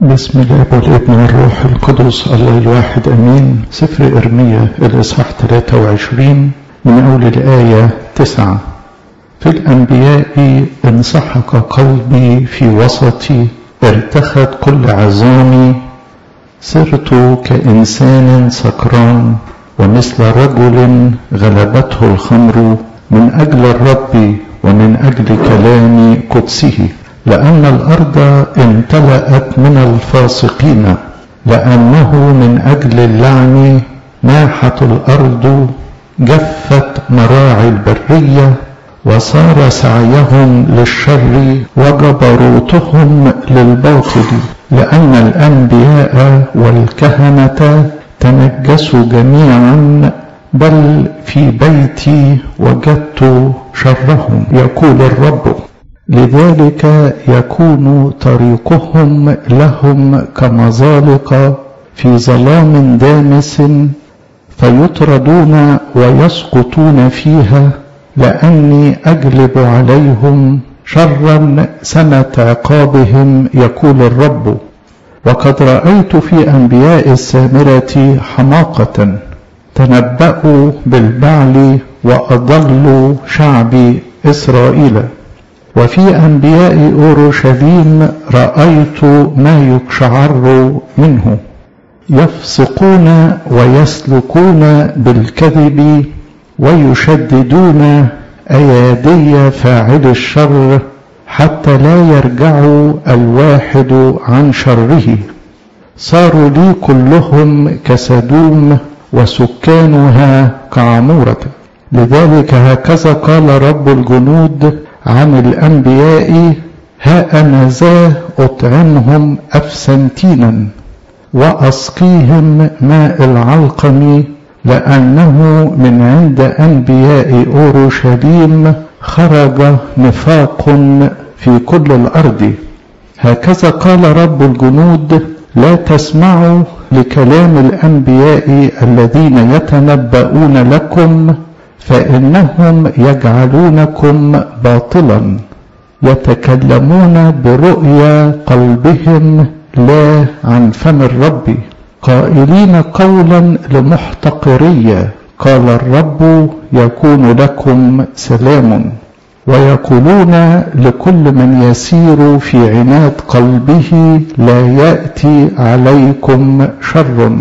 بسم الله والابن والروح القدس الله الواحد امين سفر ارميا الاصحاح 23 من اول الايه 9 في الانبياء انسحق قلبي في وسطي ارتخت كل عظامي صرت كانسان سكران ومثل رجل غلبته الخمر من اجل الرب ومن اجل كلام قدسه لأن الأرض امتلأت من الفاسقين لأنه من أجل اللعن ناحت الأرض جفت مراعي البرية وصار سعيهم للشر وجبروتهم للباطل لأن الأنبياء والكهنة تنجسوا جميعا بل في بيتي وجدت شرهم يقول الرب لذلك يكون طريقهم لهم كمزالق في ظلام دامس فيطردون ويسقطون فيها لاني اجلب عليهم شرا سنه عقابهم يقول الرب وقد رايت في انبياء السامره حماقه تنبأوا بالبعل واضلوا شعبي اسرائيل وفي أنبياء أورشليم رأيت ما يقشعر منه يفسقون ويسلكون بالكذب ويشددون أيادي فاعل الشر حتى لا يرجع الواحد عن شره صاروا لي كلهم كسدوم وسكانها كعمورة لذلك هكذا قال رب الجنود عن الأنبياء ها أنا ذا أطعمهم أفسنتينا وأسقيهم ماء العلقم لأنه من عند أنبياء أورشليم خرج نفاق في كل الأرض هكذا قال رب الجنود لا تسمعوا لكلام الأنبياء الذين يتنبؤون لكم فإنهم يجعلونكم باطلا يتكلمون برؤيا قلبهم لا عن فم الرب قائلين قولا لمحتقرية قال الرب يكون لكم سلام ويقولون لكل من يسير في عناد قلبه لا يأتي عليكم شر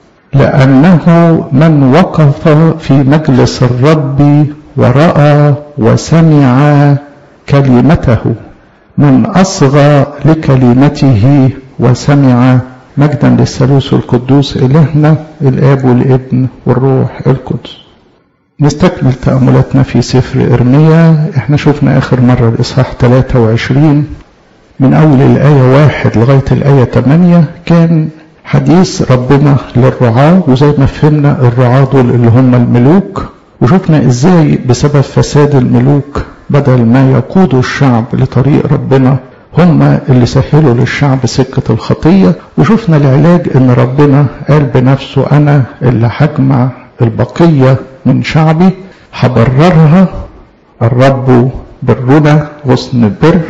لأنه من وقف في مجلس الرب ورأى وسمع كلمته من أصغى لكلمته وسمع مجدا للثالوث القدوس إلهنا الآب والابن والروح القدس نستكمل تأملاتنا في سفر إرميا احنا شفنا آخر مرة الإصحاح 23 من أول الآية واحد لغاية الآية 8 كان حديث ربنا للرعاة وزي ما فهمنا الرعاة دول اللي هم الملوك وشفنا ازاي بسبب فساد الملوك بدل ما يقودوا الشعب لطريق ربنا هم اللي سهلوا للشعب سكة الخطية وشفنا العلاج ان ربنا قال بنفسه انا اللي هجمع البقية من شعبي هبررها الرب برنا غصن البر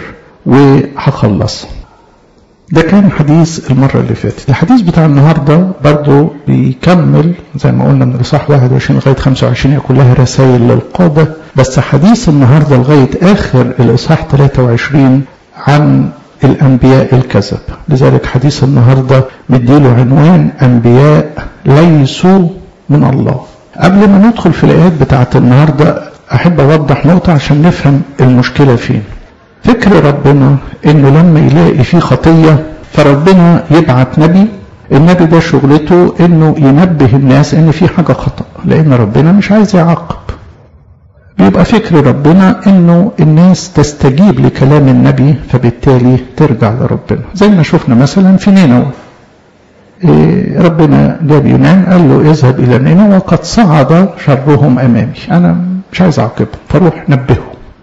وهخلصها ده كان حديث المرة اللي فاتت الحديث بتاع النهاردة برضو بيكمل زي ما قلنا من الإصحاح 21 لغاية 25 هي كلها رسائل للقادة بس حديث النهاردة لغاية آخر الإصحاح 23 عن الأنبياء الكذب لذلك حديث النهاردة مديله عنوان أنبياء ليسوا من الله قبل ما ندخل في الآيات بتاعت النهاردة أحب أوضح نقطة عشان نفهم المشكلة فين فكر ربنا انه لما يلاقي فيه خطية فربنا يبعت نبي النبي ده شغلته انه ينبه الناس ان في حاجة خطأ لان ربنا مش عايز يعاقب بيبقى فكر ربنا انه الناس تستجيب لكلام النبي فبالتالي ترجع لربنا زي ما شفنا مثلا في نينوى إيه ربنا جاب يونان قال له اذهب الى نينوى وقد صعد شرهم امامي انا مش عايز اعاقبهم فروح نبههم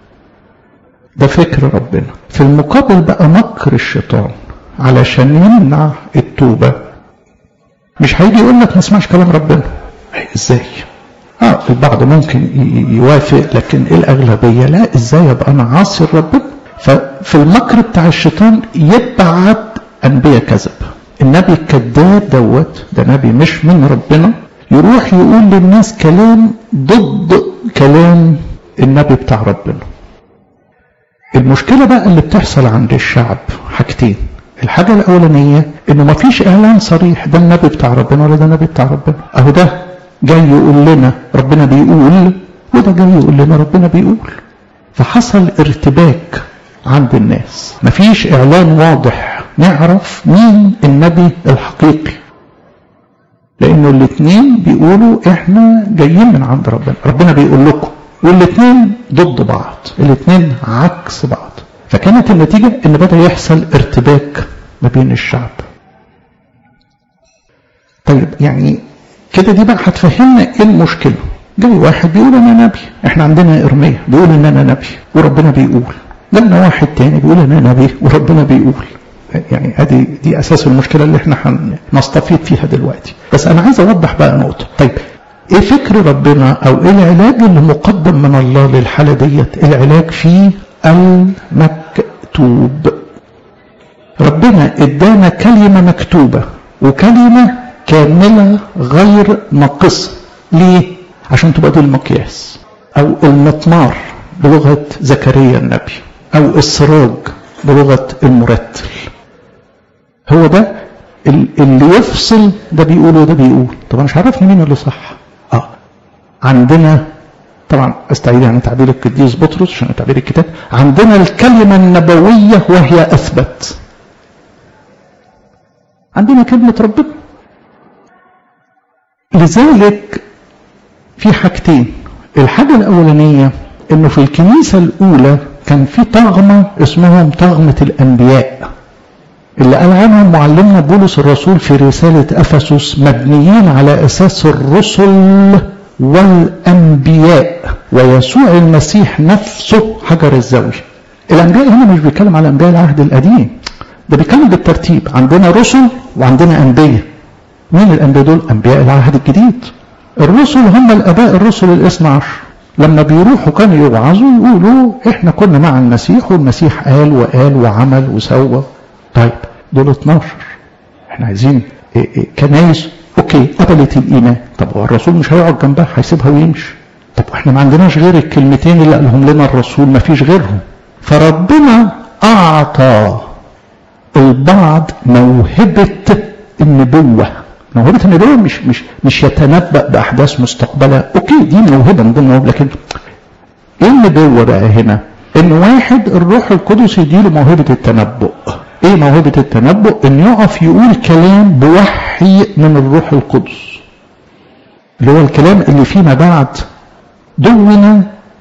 ده فكر ربنا في المقابل بقى مكر الشيطان علشان يمنع التوبة مش هيجي يقول لك ما اسمعش كلام ربنا ازاي اه البعض ممكن يوافق لكن الاغلبية لا ازاي ابقى انا عاصي ربنا ففي المكر بتاع الشيطان يبعت أنبياء كذب النبي الكذاب دوت ده نبي مش من ربنا يروح يقول للناس كلام ضد كلام النبي بتاع ربنا المشكلة بقى اللي بتحصل عند الشعب حاجتين الحاجة الأولانية إنه ما فيش إعلان صريح ده النبي بتاع ربنا ولا ده النبي بتاع ربنا أهو ده جاي يقول لنا ربنا بيقول وده جاي يقول لنا ربنا بيقول فحصل ارتباك عند الناس مفيش إعلان واضح نعرف مين النبي الحقيقي لأنه الاثنين بيقولوا إحنا جايين من عند ربنا ربنا بيقول لكم والاثنين ضد بعض الاثنين عكس بعض فكانت النتيجة ان بدأ يحصل ارتباك ما بين الشعب طيب يعني كده دي بقى هتفهمنا ايه المشكلة جاي واحد بيقول انا نبي احنا عندنا ارمية بيقول ان انا نبي وربنا بيقول جالنا واحد تاني بيقول انا نبي وربنا بيقول يعني ادي دي اساس المشكلة اللي احنا هنستفيد فيها دلوقتي بس انا عايز اوضح بقى نقطة طيب ايه فكر ربنا او ايه العلاج اللي مقدم من الله للحالة ديت العلاج في المكتوب ربنا ادانا كلمة مكتوبة وكلمة كاملة غير ناقصة ليه عشان تبقى دي المقياس او المطمار بلغة زكريا النبي او السراج بلغة المرتل هو ده اللي يفصل ده بيقول وده بيقول طب انا مش عارفني مين اللي صح اه عندنا طبعا استعيد عن تعبير القديس بطرس عشان تعبير الكتاب عندنا الكلمة النبوية وهي أثبت عندنا كلمة ربنا لذلك في حاجتين الحاجة الأولانية إنه في الكنيسة الأولى كان في طغمة اسمهم طغمة الأنبياء اللي قال عنهم معلمنا بولس الرسول في رسالة أفسس مبنيين على أساس الرسل والأنبياء ويسوع المسيح نفسه حجر الزاوية الأنبياء هنا مش بيتكلم على أنبياء العهد القديم ده بيتكلم بالترتيب عندنا رسل وعندنا أنبياء مين الأنبياء دول؟ أنبياء العهد الجديد الرسل هم الآباء الرسل الاثنى عشر لما بيروحوا كانوا يوعظوا يقولوا احنا كنا مع المسيح والمسيح قال وقال وعمل وسوى طيب دول 12 احنا عايزين إيه إيه كنايس اوكي قبلت الايمان طب هو الرسول مش هيقعد جنبها هيسيبها ويمشي طب احنا ما عندناش غير الكلمتين اللي قالهم لنا الرسول ما فيش غيرهم فربنا اعطى البعض موهبه النبوه موهبه النبوه مش مش مش يتنبأ باحداث مستقبله اوكي دي موهبه من ضمن الموهبه لكن ايه النبوه بقى هنا ان واحد الروح القدس يديله موهبه التنبؤ ايه موهبة التنبؤ ان يقف يقول كلام بوحي من الروح القدس اللي هو الكلام اللي فيما بعد دون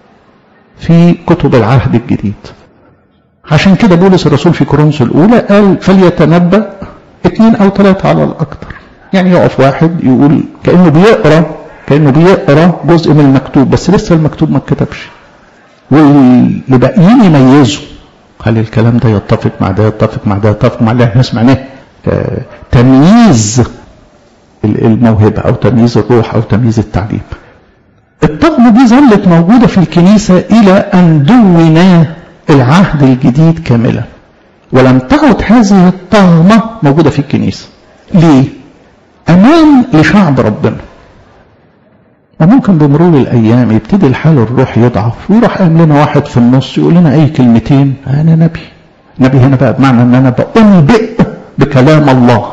في كتب العهد الجديد عشان كده بولس الرسول في كورنثوس الاولى قال فليتنبأ اثنين او ثلاثة على الاكثر يعني يقف واحد يقول كانه بيقرا كانه بيقرا جزء من المكتوب بس لسه المكتوب ما اتكتبش واللي باقيين يميزوا هل الكلام ده يتفق مع ده يتفق مع ده يتفق مع اللي احنا سمعناه تمييز الموهبة أو تمييز الروح أو تمييز التعليم الطغمة دي ظلت موجودة في الكنيسة إلى أن دون العهد الجديد كاملا ولم تعد هذه الطغمة موجودة في الكنيسة ليه؟ أمان لشعب ربنا وممكن بمرور الايام يبتدي الحال الروح يضعف ويروح قايم لنا واحد في النص يقول لنا اي كلمتين انا نبي نبي هنا بقى بمعنى ان انا بأنبئ بكلام الله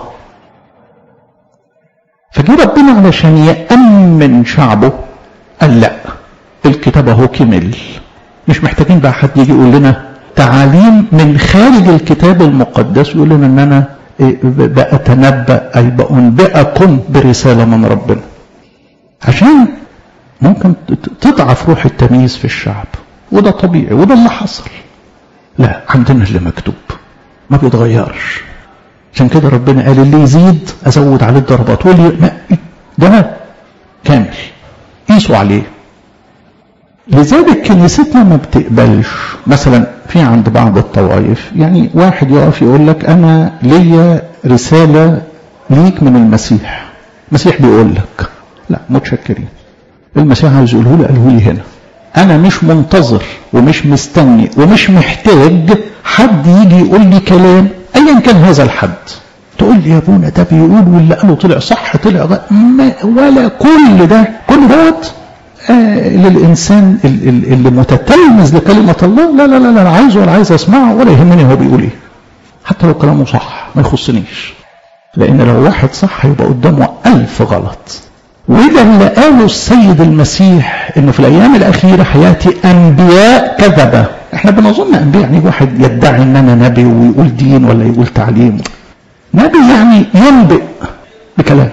فجي ربنا علشان يأمن شعبه قال لا الكتاب اهو كمل مش محتاجين بقى حد يجي يقول لنا تعاليم من خارج الكتاب المقدس يقول لنا ان انا بأتنبأ اي بأنبئكم برسالة من ربنا عشان ممكن تضعف روح التمييز في الشعب وده طبيعي وده اللي حصل لا عندنا اللي مكتوب ما بيتغيرش عشان كده ربنا قال اللي يزيد ازود عليه الضربات واللي ده كامل قيسوا عليه لذلك كنيستنا ما بتقبلش مثلا في عند بعض الطوائف يعني واحد يقف يقول لك انا ليا رساله ليك من المسيح المسيح بيقول لك لا متشكرين المسيح عاوز يقوله لي قاله لي هنا انا مش منتظر ومش مستني ومش محتاج حد يجي يقول لي كلام ايا كان هذا الحد تقول لي يا ابونا ده بيقول واللي قاله طلع صح طلع غلط ولا كل ده كل دوت آه للانسان اللي متتلمذ لكلمه الله لا لا لا لا عايز ولا عايز اسمعه ولا يهمني هو بيقول ايه حتى لو كلامه صح ما يخصنيش لان لو واحد صح يبقى قدامه ألف غلط وده اللي قاله السيد المسيح انه في الايام الاخيره هياتي انبياء كذبه احنا بنظن انبياء يعني واحد يدعي ان انا نبي ويقول دين ولا يقول تعليم نبي يعني ينبئ بكلام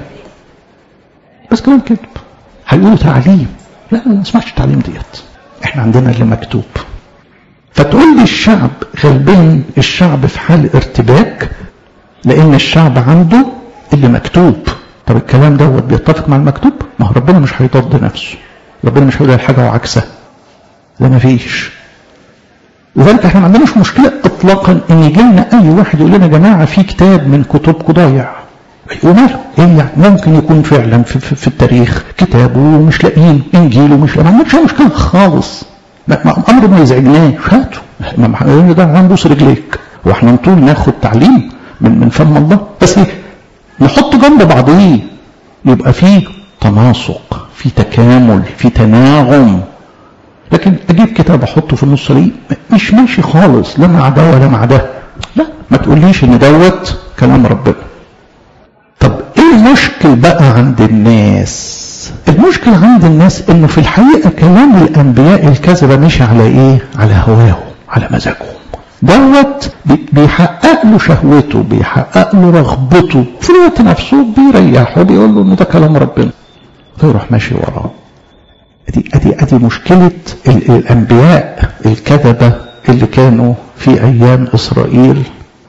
بس كلام كذب هيقولوا تعليم لا ما اسمعش التعليم ديت احنا عندنا اللي مكتوب فتقول لي الشعب غالبين الشعب في حال ارتباك لان الشعب عنده اللي مكتوب طب الكلام دوت بيتفق مع المكتوب ما هو ربنا مش هيضد نفسه ربنا مش هيقول حاجه وعكسها ده ما فيش لذلك احنا ما عندناش مشكله اطلاقا ان يجي لنا اي واحد يقول لنا يا جماعه في كتاب من كتبكم ضايع وماله ايه يعني ممكن يكون فعلا في, في, في التاريخ كتابه ومش لاقيين انجيله مش لاقيين ما عندناش مشكله خالص امر ما يزعجناش هاته ده هنبوس رجليك واحنا نطول ناخد تعليم من من فم الله بس ايه نحط جنب بعضيه يبقى فيه تناسق في تكامل في تناغم لكن اجيب كتاب احطه في النص ليه مش ماشي خالص لا مع ده ولا مع ده لا ما تقوليش ان دوت كلام ربنا طب ايه المشكل بقى عند الناس المشكل عند الناس انه في الحقيقه كلام الانبياء الكذبه مش على ايه على هواهم على مزاجهم دوت بيحقق له شهوته بيحقق له رغبته في الوقت نفسه بيريحه بيقول له ان ده كلام ربنا فيروح ماشي وراه ادي ادي ادي مشكله الانبياء الكذبه اللي كانوا في ايام اسرائيل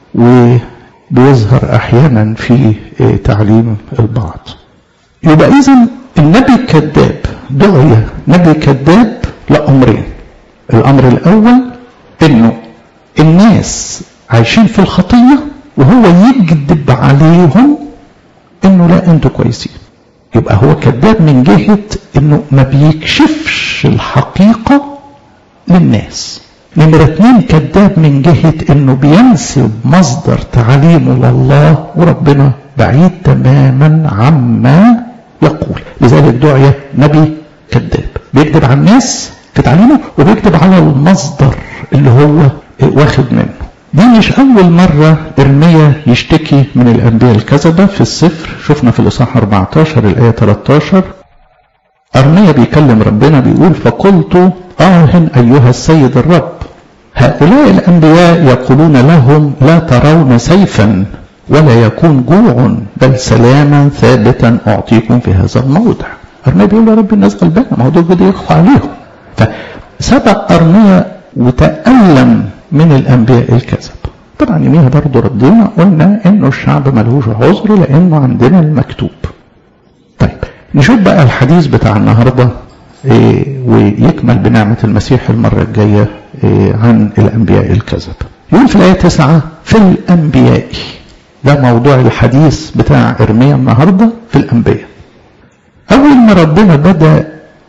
وبيظهر احيانا في تعليم البعض يبقى اذا النبي الكذاب دعي نبي كذاب لامرين الامر الاول انه الناس عايشين في الخطيه وهو يكذب عليهم انه لا انتوا كويسين يبقى هو كذاب من جهة انه ما بيكشفش الحقيقة للناس نمرة اتنين كذاب من جهة انه بينسب مصدر تعليمه لله وربنا بعيد تماما عما يقول لذلك دعي نبي كذاب بيكذب على الناس في تعليمه وبيكذب على المصدر اللي هو واخد منه دي مش أول مرة إرميا يشتكي من الأنبياء الكذبة في السفر شفنا في الإصحاح 14 الآية 13 أرميا بيكلم ربنا بيقول فقلت آه أيها السيد الرب هؤلاء الأنبياء يقولون لهم لا ترون سيفا ولا يكون جوع بل سلاما ثابتا أعطيكم في هذا الموضع أرميا بيقول يا رب الناس غلبانة ما هو دول بدي يخفى عليهم فسبق أرميا وتألم من الأنبياء الكذب طبعا يوميها برضه ردينا قلنا انه الشعب ملهوش عذر لانه عندنا المكتوب طيب نشوف بقى الحديث بتاع النهارده إيه ويكمل بنعمة المسيح المرة الجاية إيه عن الأنبياء الكذب يقول في الآية تسعة في الأنبياء ده موضوع الحديث بتاع إرميا النهاردة في الأنبياء أول ما ربنا بدأ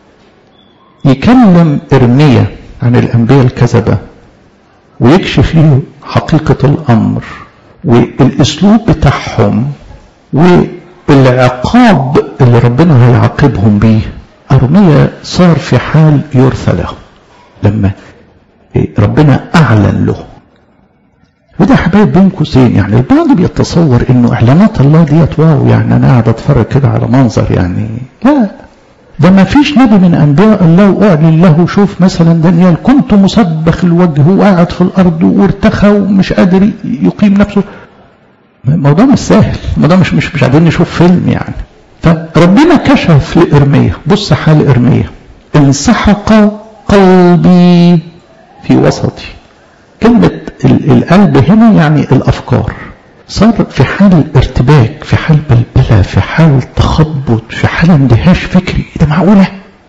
يكلم إرميا عن الأنبياء الكذبة ويكشف له حقيقة الأمر والأسلوب بتاعهم والعقاب اللي ربنا هيعاقبهم بيه أرميا صار في حال يرثى له لما ربنا أعلن له وده حبايب بين قوسين يعني البعض بيتصور انه اعلانات الله ديت واو يعني انا قاعد اتفرج كده على منظر يعني لا ده ما فيش نبي من انبياء الله واعلن له شوف مثلا دانيال كنت مسبخ الوجه وقاعد في الارض وارتخى ومش قادر يقيم نفسه الموضوع مش سهل الموضوع مش مش مش قادرين نشوف فيلم يعني فربنا كشف لارميا بص حال ارميا انسحق قلبي في وسطي كلمة القلب هنا يعني الافكار صار في حال ارتباك في حال بلبلة في حال تخبط في حال اندهاش فكري ده معقولة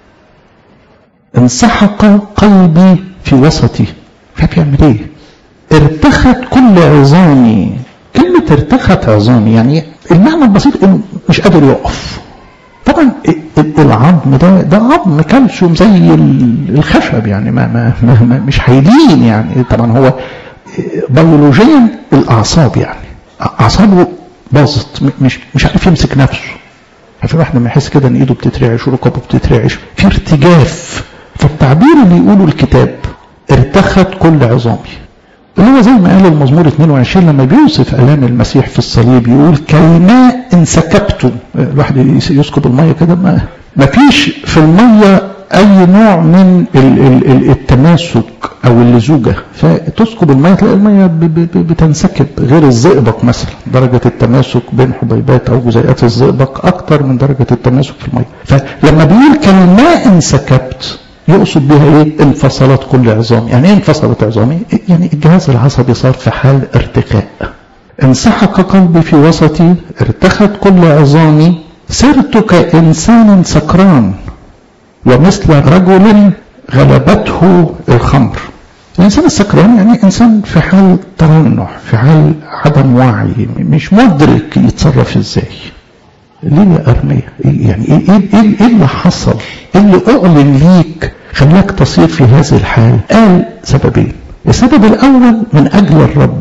انسحق قلبي في وسطي فبيعمل ايه ارتخت كل عظامي كلمة ارتخت عظامي يعني المعنى البسيط انه مش قادر يقف طبعا العظم ده ده عظم كالسيوم زي الخشب يعني ما, ما, ما, ما مش هيلين يعني طبعا هو بيولوجيا الاعصاب يعني اعصابه باظت مش مش عارف يمسك نفسه عارف الواحد لما يحس كده ان ايده بتترعش وركبه بتترعش في ارتجاف فالتعبير اللي يقوله الكتاب ارتخت كل عظامي اللي هو زي ما قال المزمور 22 لما بيوصف الام المسيح في الصليب يقول كالماء انسكبتم الواحد يسكب الميه كده ما ما فيش في الميه اي نوع من ال ال ال التماسك او اللزوجه فتسكب الميه تلاقي الميه بتنسكب غير الزئبق مثلا درجه التماسك بين حبيبات او جزيئات الزئبق اكتر من درجه التماسك في الميه فلما بيقول كالماء انسكبت يقصد بها ايه انفصلت كل عظام يعني ايه انفصلت عظامي يعني الجهاز العصبي صار في حال ارتخاء انسحق قلبي في وسطي ارتخت كل عظامي صرت كإنسان سكران ومثل رجل غلبته الخمر الإنسان السكران يعني إنسان في حال ترنح في حال عدم وعي مش مدرك يتصرف إزاي ليه يا أرمية يعني إيه, إيه, إيه, إيه اللي حصل إيه اللي أعلن ليك خلاك تصير في هذه الحال قال سببين السبب الأول من أجل الرب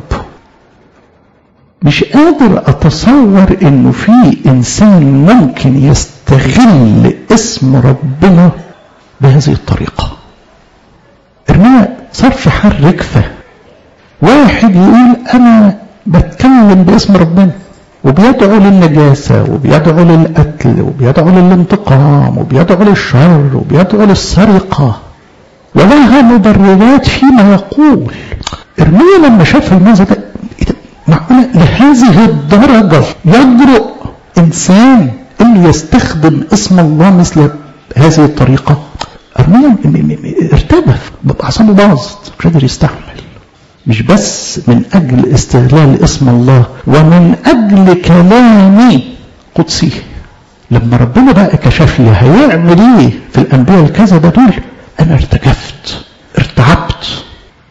مش قادر أتصور إنه في إنسان ممكن يستغل اسم ربنا بهذه الطريقة إرميا صار في حال ركفة واحد يقول أنا بتكلم باسم ربنا وبيدعو للنجاسة وبيدعو للقتل وبيدعو للانتقام وبيدعو للشر وبيدعو للسرقة ولها مبررات فيما يقول إرميا لما شاف المنظر ده معقولة لهذه الدرجة يجرؤ إنسان إنه يستخدم اسم الله مثل هذه الطريقة أرميا ارتبف أعصابه باظت مش قادر يستحمل مش بس من أجل استغلال اسم الله ومن أجل كلام قدسي لما ربنا بقى كشف لي هيعمل ايه في الأنبياء الكذبة دول أنا ارتجفت ارتعبت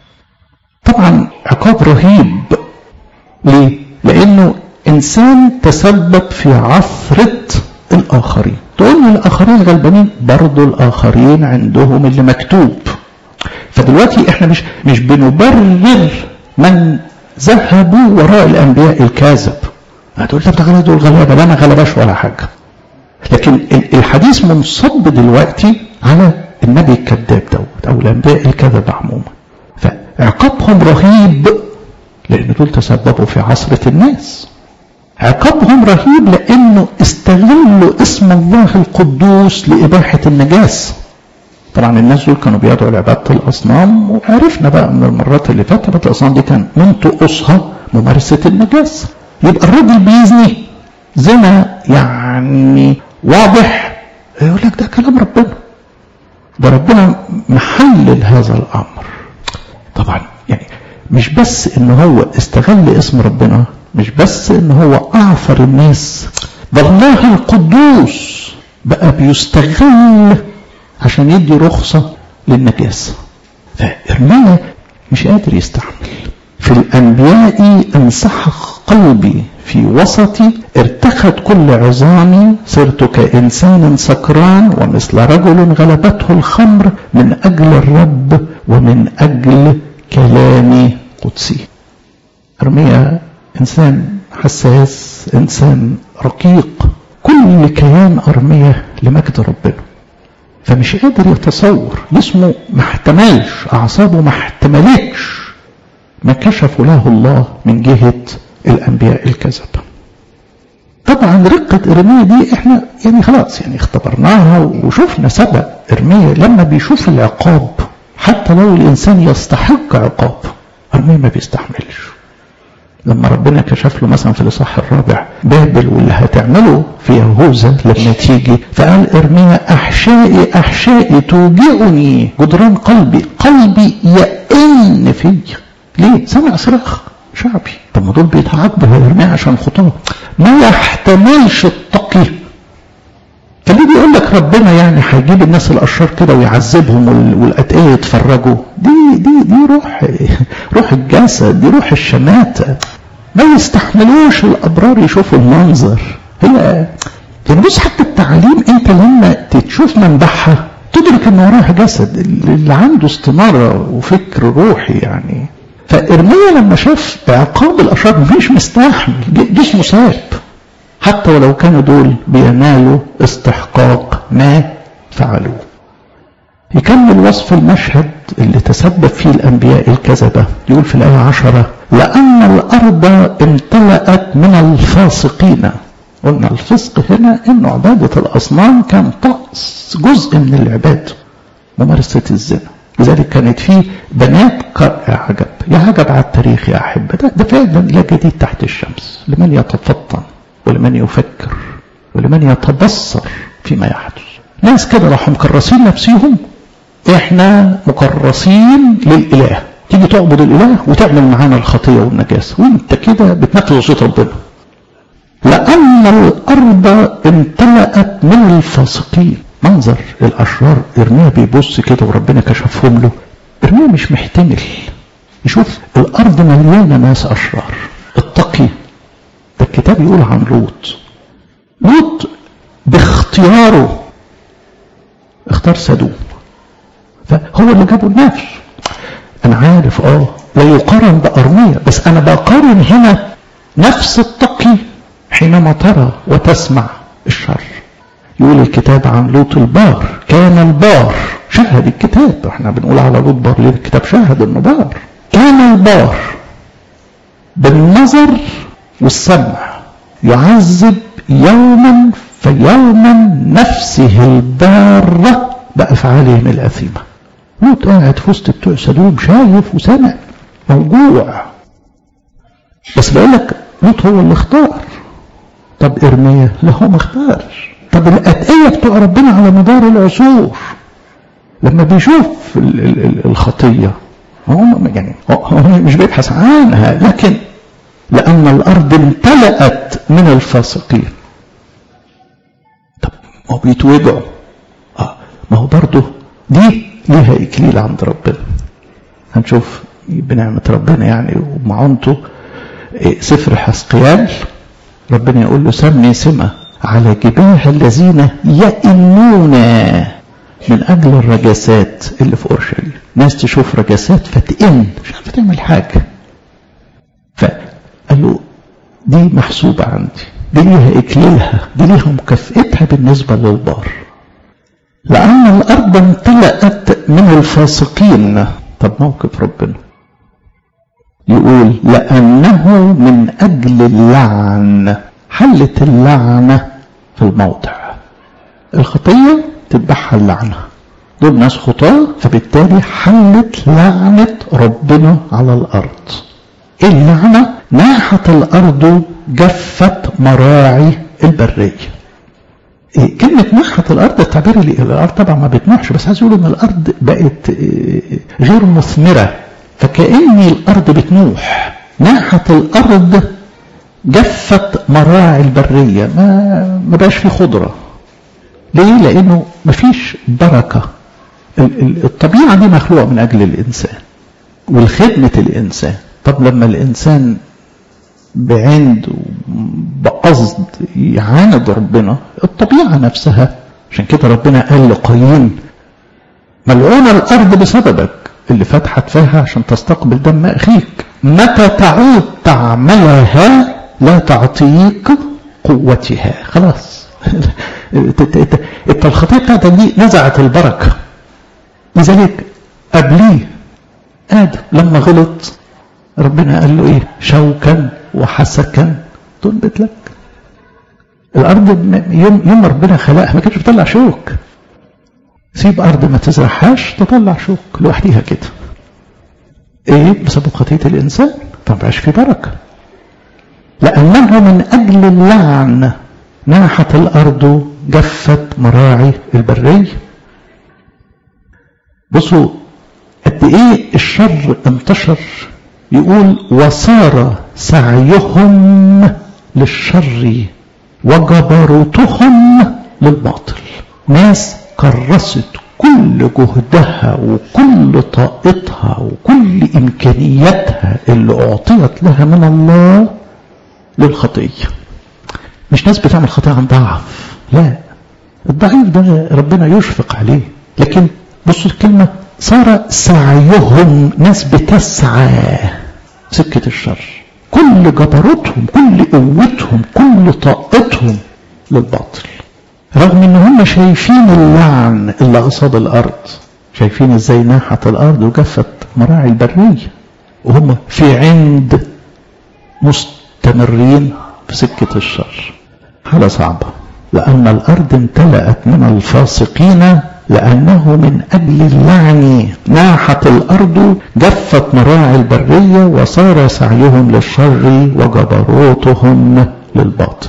طبعا عقاب رهيب ليه؟ لأنه إنسان تسبب في عثرة الآخرين تقول لي الآخرين غلبانين برضو الآخرين عندهم اللي مكتوب فدلوقتي احنا مش مش بنبرر من ذهبوا وراء الانبياء الكاذب هتقول طب ده دول غلابه لا ما غلباش ولا حاجه لكن الحديث منصب دلوقتي على النبي الكذاب دوت او الانبياء الكذب عموما فعقابهم رهيب لان دول تسببوا في عصره الناس عقابهم رهيب لانه استغلوا اسم الله القدوس لاباحه النجاسه طبعا الناس دول كانوا بيدعوا لعبادة الأصنام وعرفنا بقى من المرات اللي فاتت عبادة الأصنام دي كان من طقوسها ممارسة النجاسة يبقى الراجل بيزني زنا يعني واضح يقول لك ده كلام ربنا ده ربنا محلل هذا الأمر طبعا يعني مش بس ان هو استغل اسم ربنا مش بس ان هو اعثر الناس ده الله القدوس بقى بيستغل عشان يدي رخصة للنجاسة فإرميا مش قادر يستحمل في الأنبياء انسحق قلبي في وسطي ارتخت كل عظامي صرت كإنسان سكران ومثل رجل غلبته الخمر من أجل الرب ومن أجل كلام قدسي أرميا إنسان حساس إنسان رقيق كل كيان أرميا لمجد ربنا فمش قادر يتصور جسمه ما احتملش اعصابه ما احتملتش ما كشف له الله من جهة الانبياء الكذب طبعا رقة ارميا دي احنا يعني خلاص يعني اختبرناها وشفنا سبب ارميا لما بيشوف العقاب حتى لو الانسان يستحق عقاب ارميا ما بيستحملش لما ربنا كشف له مثلا في الاصحاح الرابع بابل واللي هتعمله في يهوذا لما تيجي فقال ارميا احشائي احشائي توجعني جدران قلبي قلبي يئن في ليه؟ سمع صراخ شعبي طب ما دول بيتعاقبوا يا ارميا عشان خطاه ما يحتملش التقي كان ليه بيقول لك ربنا يعني هيجيب الناس الاشرار كده ويعذبهم والاتقياء يتفرجوا دي دي دي روح روح الجسد دي روح الشماتة ما يستحملوش الابرار يشوفوا المنظر هي يعني بص حتى التعليم انت لما تشوف منبعها تدرك ان وراها جسد اللي عنده استنارة وفكر روحي يعني فإرميا لما شاف عقاب الأشرار مش مستحمل جسمه ساب حتى ولو كانوا دول بينالوا استحقاق ما فعلوه يكمل وصف المشهد اللي تسبب فيه الأنبياء الكذبة يقول في الآية عشرة لأن الأرض امتلأت من الفاسقين قلنا الفسق هنا إنه عبادة الأصنام كان طقس جزء من العبادة ممارسة الزنا لذلك كانت فيه بنات قرع عجب يا عجب على التاريخ يا أحبة ده, ده فعلا لا جديد تحت الشمس لمن يتفطن ولمن يفكر ولمن يتبصر فيما يحدث ناس كده راحوا مكرسين نفسيهم احنا مكرسين للاله تيجي تعبد الاله وتعمل معانا الخطيه والنجاسه وانت كده بتنفذ وصيه ربنا لان الارض امتلأت من الفاسقين منظر الاشرار ارميا بيبص كده وربنا كشفهم له ارميا مش محتمل يشوف الارض مليانه ناس اشرار التقي ده الكتاب يقول عن لوط لوط باختياره اختار سدوم فهو اللي جابه لنفسه انا عارف اه لا يقارن بارميا بس انا بقارن هنا نفس التقي حينما ترى وتسمع الشر يقول الكتاب عن لوط البار كان البار شهد الكتاب احنا بنقول على لوط بار ليه الكتاب شهد انه بار كان البار بالنظر والسمع يعذب يوما فيوما نفسه البارة بأفعالهم الأثيمة لوط قاعد في وسط بتوع سدوم شايف وسمع موجوع بس بقول لك لوط هو اللي اختار طب ارميا لا هو ما اختارش طب الأتقية بتوع ربنا على مدار العصور لما بيشوف ال ال ال الخطية هو يعني هو مش بيبحث عنها لكن لأن الأرض امتلأت من الفاسقين طب ما هو بيتوجعوا آه ما هو برضه دي ليها إكليل عند ربنا هنشوف بنعمة ربنا يعني ومعونته سفر حسقيال ربنا يقول له سمي سمة على جباه الذين يئنون من أجل الرجاسات اللي في أورشليم ناس تشوف رجاسات فتئن مش عارفة تعمل حاجة فقال له دي محسوبة عندي دي ليها إكليلها دي ليها مكافئتها بالنسبة للبار لأن الأرض امتلأت من الفاسقين طب موقف ربنا يقول لأنه من أجل اللعن حلت اللعنة في الموضع الخطية تتبعها اللعنة دول ناس خطاة فبالتالي حلت لعنة ربنا على الأرض اللعنة ناحت الأرض جفت مراعي البرية إيه كلمة ناحت الأرض التعبير اللي الأرض طبعا ما بتنوحش بس عايز يقول إن الأرض بقت إيه غير مثمرة فكأن الأرض بتنوح ناحت الأرض جفت مراعي البرية ما ما بقاش في خضرة ليه؟ لأنه ما فيش بركة الطبيعة دي مخلوقة من أجل الإنسان والخدمة الإنسان طب لما الإنسان بعند بقصد يعاند ربنا الطبيعة نفسها عشان كده ربنا قال لقايين ملعونة الأرض بسببك اللي فتحت فيها عشان تستقبل دم أخيك متى تعود تعملها لا تعطيك قوتها خلاص انت الخطية بتاعتك دي نزعت البركة لذلك قبليه آدم لما غلط ربنا قال له ايه شوكا وحسكا تنبت لك الارض يوم يوم ربنا خلقها ما كانتش بتطلع شوك سيب ارض ما تزرعهاش تطلع شوك لوحديها كده ايه بسبب خطيه الانسان فما بقاش في بركه لانه من اجل اللعن ناحت الارض جفت مراعي البريه بصوا قد ايه الشر انتشر يقول وصار سعيهم للشر وجبروتهم للباطل ناس كرست كل جهدها وكل طاقتها وكل إمكانياتها اللي أعطيت لها من الله للخطية مش ناس بتعمل خطية عن ضعف لا الضعيف ده ربنا يشفق عليه لكن بصوا الكلمة صار سعيهم ناس بتسعى سكة الشر كل جبروتهم كل قوتهم كل طاقتهم للباطل رغم ان هم شايفين اللعن اللي قصاد الارض شايفين ازاي ناحت الارض وجفت مراعي البرية وهم في عند مستمرين في سكة الشر حالة صعبة لأن الأرض امتلأت من الفاسقين لأنه من أجل اللعن ناحت الأرض جفت مراعي البرية وصار سعيهم للشر وجبروتهم للباطل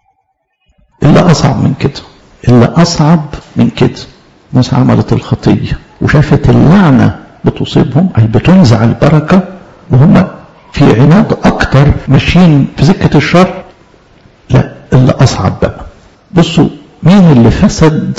إلا أصعب من كده إلا أصعب من كده ناس عملت الخطية وشافت اللعنة بتصيبهم أي بتنزع البركة وهم في عناد أكتر ماشيين في سكة الشر لا اللي أصعب بقى بصوا مين اللي فسد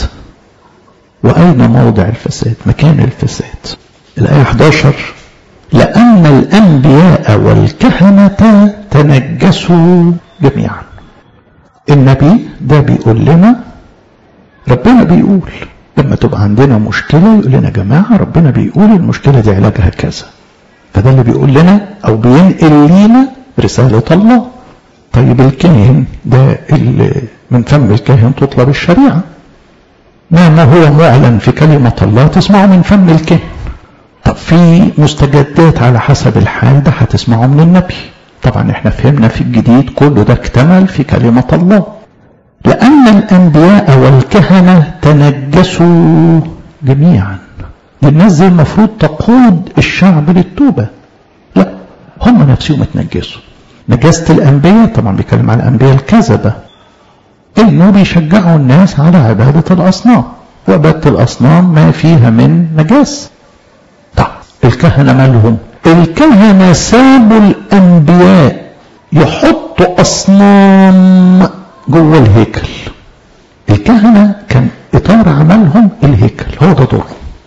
وأين موضع الفساد مكان الفساد الآية 11 لأن الأنبياء والكهنة تنجسوا جميعا النبي ده بيقول لنا ربنا بيقول لما تبقى عندنا مشكلة يقول لنا يا جماعة ربنا بيقول المشكلة دي علاجها كذا فده اللي بيقول لنا أو بينقل لينا رسالة الله طيب الكاهن ده اللي من فم الكاهن تطلب الشريعة ما ما هو معلن في كلمة الله تسمعه من فم الكاهن طب في مستجدات على حسب الحال ده هتسمعه من النبي طبعا احنا فهمنا في الجديد كله ده اكتمل في كلمة الله لأن الأنبياء والكهنة تنجسوا جميعا الناس دي المفروض تقود الشعب للتوبة لا هم نفسهم اتنجسوا نجاسة الأنبياء طبعا بيتكلم عن الأنبياء الكذبة إنه بيشجعوا الناس على عبادة الأصنام وعبادة الأصنام ما فيها من نجاسة طب الكهنة مالهم الكهنة سابوا الأنبياء يحطوا أصنام جوه الهيكل الكهنة كان إطار عملهم الهيكل هو ده دورهم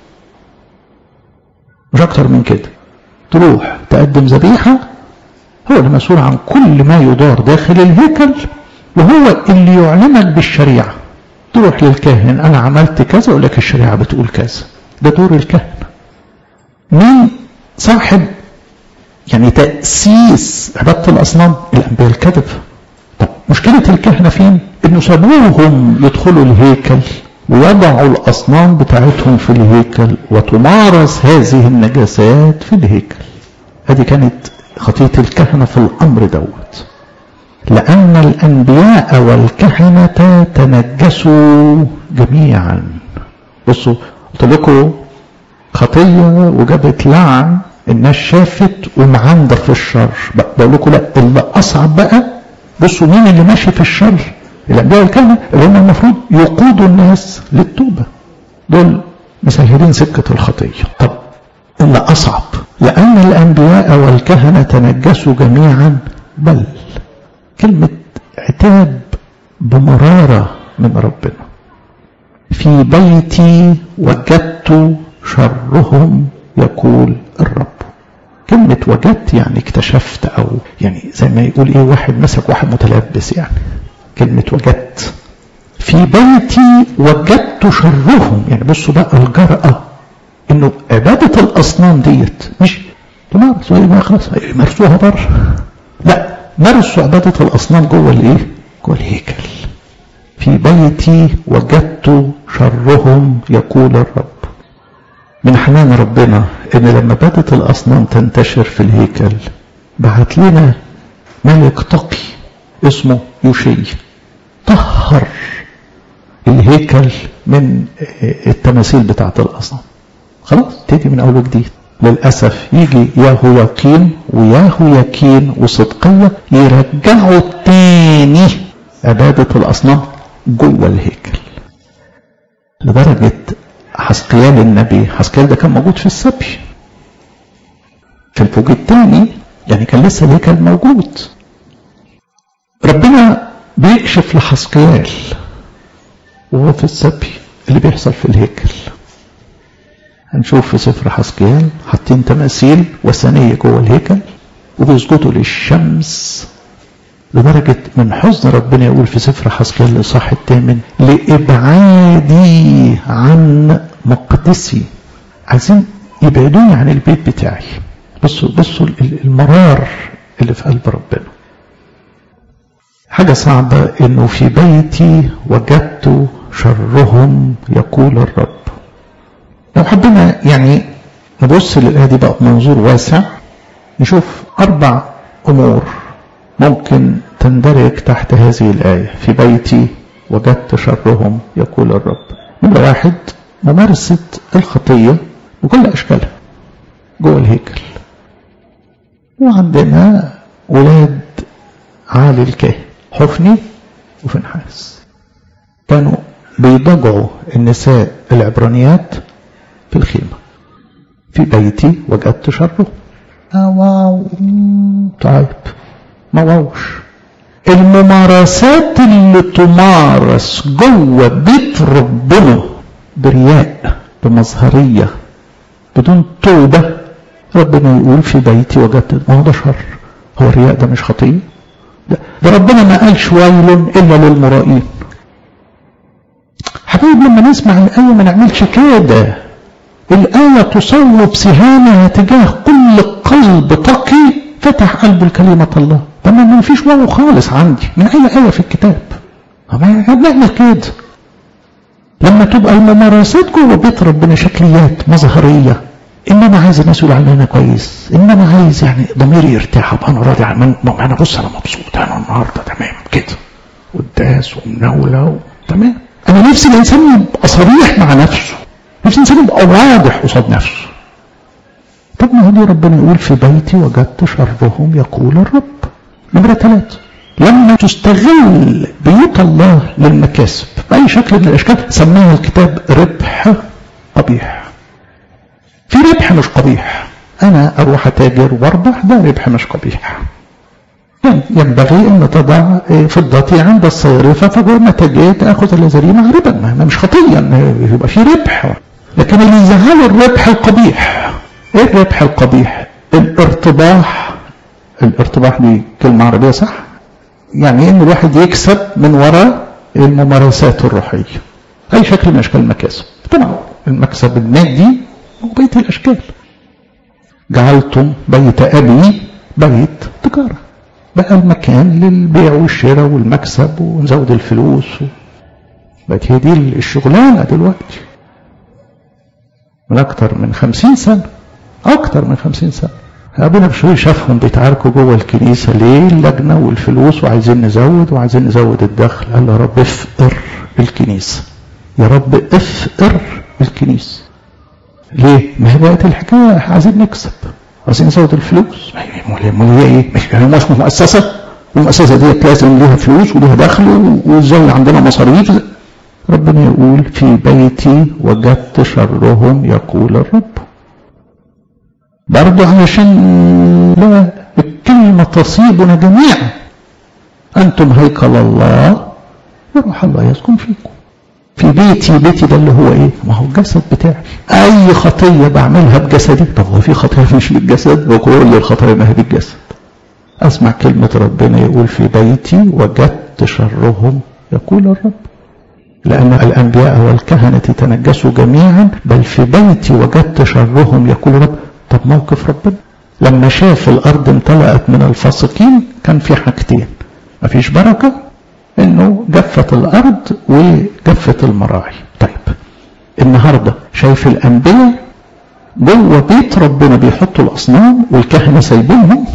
مش أكتر من كده تروح تقدم ذبيحة هو المسؤول عن كل ما يدار داخل الهيكل وهو اللي يعلمك بالشريعة تروح للكاهن أنا عملت كذا يقول لك الشريعة بتقول كذا ده دور الكهنة مين صاحب يعني تأسيس عبادة الأصنام الأنبياء الكذب طب مشكلة الكهنة فين؟ إنه سابوهم يدخلوا الهيكل ويضعوا الأصنام بتاعتهم في الهيكل وتمارس هذه النجاسات في الهيكل هذه كانت خطية الكهنة في الأمر دوت لأن الأنبياء والكهنة تنجسوا جميعا بصوا قلت لكم خطية وجابت لعن الناس شافت ومعندة في الشر بقول لكم لا اللي أصعب بقى بصوا مين اللي ماشي في الشر الأنبياء والكهنة اللي هم المفروض يقودوا الناس للتوبة دول مسهلين سكة الخطية طب اللي أصعب لأن الأنبياء والكهنة تنجسوا جميعا بل كلمة عتاب بمرارة من ربنا في بيتي وجدت شرهم يقول الرب كلمة وجدت يعني اكتشفت أو يعني زي ما يقول إيه واحد مسك واحد متلبس يعني كلمة وجدت في بيتي وجدت شرهم يعني بصوا بقى الجرأة إنه عبادة الأصنام ديت مش تمارس ما خلاص يمارسوها بره لا مارسوا عبادة الأصنام جوه الإيه؟ جوه الهيكل في بيتي وجدت شرهم يقول الرب من حنان ربنا ان لما بدت الاصنام تنتشر في الهيكل بعت لنا ملك تقي اسمه يوشي طهر الهيكل من التماثيل بتاعت الاصنام خلاص تيجي من اول وجديد للاسف يجي ياهو يقين وياهو يكين وصدقيه يرجعوا تاني عباده الاصنام جوه الهيكل لدرجه حسقيال النبي حسقيال ده كان موجود في السبي في الفوج الثاني يعني كان لسه الهيكل موجود ربنا بيكشف لحسقيال وهو في السبي اللي بيحصل في الهيكل هنشوف في سفر حسقيال حاطين تماثيل وثنية جوه الهيكل وبيسجدوا للشمس لدرجة من حزن ربنا يقول في سفر حسقيال الإصحاح الثامن لإبعادي عن مقدسي عايزين يبعدوني عن البيت بتاعي بصوا بصوا المرار اللي في قلب ربنا حاجة صعبة انه في بيتي وجدت شرهم يقول الرب لو حبينا يعني نبص للآية دي بقى بمنظور واسع نشوف أربع أمور ممكن تندرج تحت هذه الآية في بيتي وجدت شرهم يقول الرب نمرة واحد ممارسة الخطية بكل أشكالها جوه الهيكل وعندنا ولاد عالي الكاهن حفني وفنحاس كانوا بيضجعوا النساء العبرانيات في الخيمة في بيتي وجدت شره واو طيب ما واوش الممارسات اللي تمارس جوه بيت ربنا برياء بمظهرية بدون توبة ربنا يقول في بيتي وجدت ما هو ده شر هو الرياء ده مش خطية ده, ده ربنا ما قالش ويل إلا للمرائين حبايب لما نسمع الآية ما نعملش كده الآية تصوب سهامها تجاه كل قلب تقي فتح قلبه لكلمة الله طب ما فيش واو خالص عندي من أي آية في الكتاب ما بنعمل كده لما تبقى الممارسات جوه بيت ربنا شكليات مظهرية ان انا عايز الناس يقولوا علي انا كويس ان انا عايز يعني ضميري يرتاح ابقى انا راضي عن انا بص انا مبسوط انا النهارده تمام كده قداس ومناوله و... تمام انا نفسي الانسان يبقى صريح مع نفسه نفسي الانسان يبقى واضح قصاد نفسه طب ما هو دي ربنا يقول في بيتي وجدت شرهم يقول الرب نمرة ثلاثة لما تستغل بيوت الله للمكاسب بأي شكل من الأشكال سماها الكتاب ربح قبيح في ربح مش قبيح أنا أروح أتاجر وأربح ده ربح مش قبيح ينبغي أن تضع فضتي عند الصيرفة فمتى جيت أخذ الذين ربا ما مش خطية يبقى في ربح لكن اللي يزعله الربح القبيح ايه الربح القبيح الارتباح الارتباح دي كلمة عربية صح يعني ان الواحد يكسب من وراء الممارسات الروحية اي شكل من اشكال المكاسب طبعا المكسب المادي هو بيت الاشكال جعلتم بيت ابي بيت تجارة بقى المكان للبيع والشراء والمكسب ونزود الفلوس و... بقت هي دي الشغلانة دلوقتي من أكتر من خمسين سنة أكتر من خمسين سنة أبونا بشوي شافهم بيتعاركوا جوه الكنيسة ليه اللجنة والفلوس وعايزين نزود وعايزين نزود الدخل قال يا رب افقر الكنيسة يا رب افقر الكنيسة ليه؟ ما هي بقت الحكاية عايزين نكسب عايزين نزود الفلوس ما هي ايه؟ مش هي مش مؤسسة والمؤسسة ديت لازم ليها فلوس وليها دخل وازاي عندنا مصاريف ربنا يقول في بيتي وجدت شرهم يقول الرب برضه علشان لا الكلمة تصيبنا جميعا أنتم هيكل الله وروح الله يسكن فيكم في بيتي بيتي ده اللي هو ايه ما هو الجسد بتاعي اي خطية بعملها بجسدي طب هو في خطية مش بالجسد وكل الخطايا ما هي بالجسد اسمع كلمة ربنا يقول في بيتي وجدت شرهم يقول الرب لأن الأنبياء والكهنة تنجسوا جميعا بل في بيتي وجدت شرهم يقول رب طب موقف ربنا لما شاف الأرض امتلأت من الفاسقين كان في حاجتين مفيش بركة انه جفت الارض وجفت المراعي طيب النهارده شايف الانبياء جوه بيت ربنا بيحطوا الاصنام والكهنه سايبينهم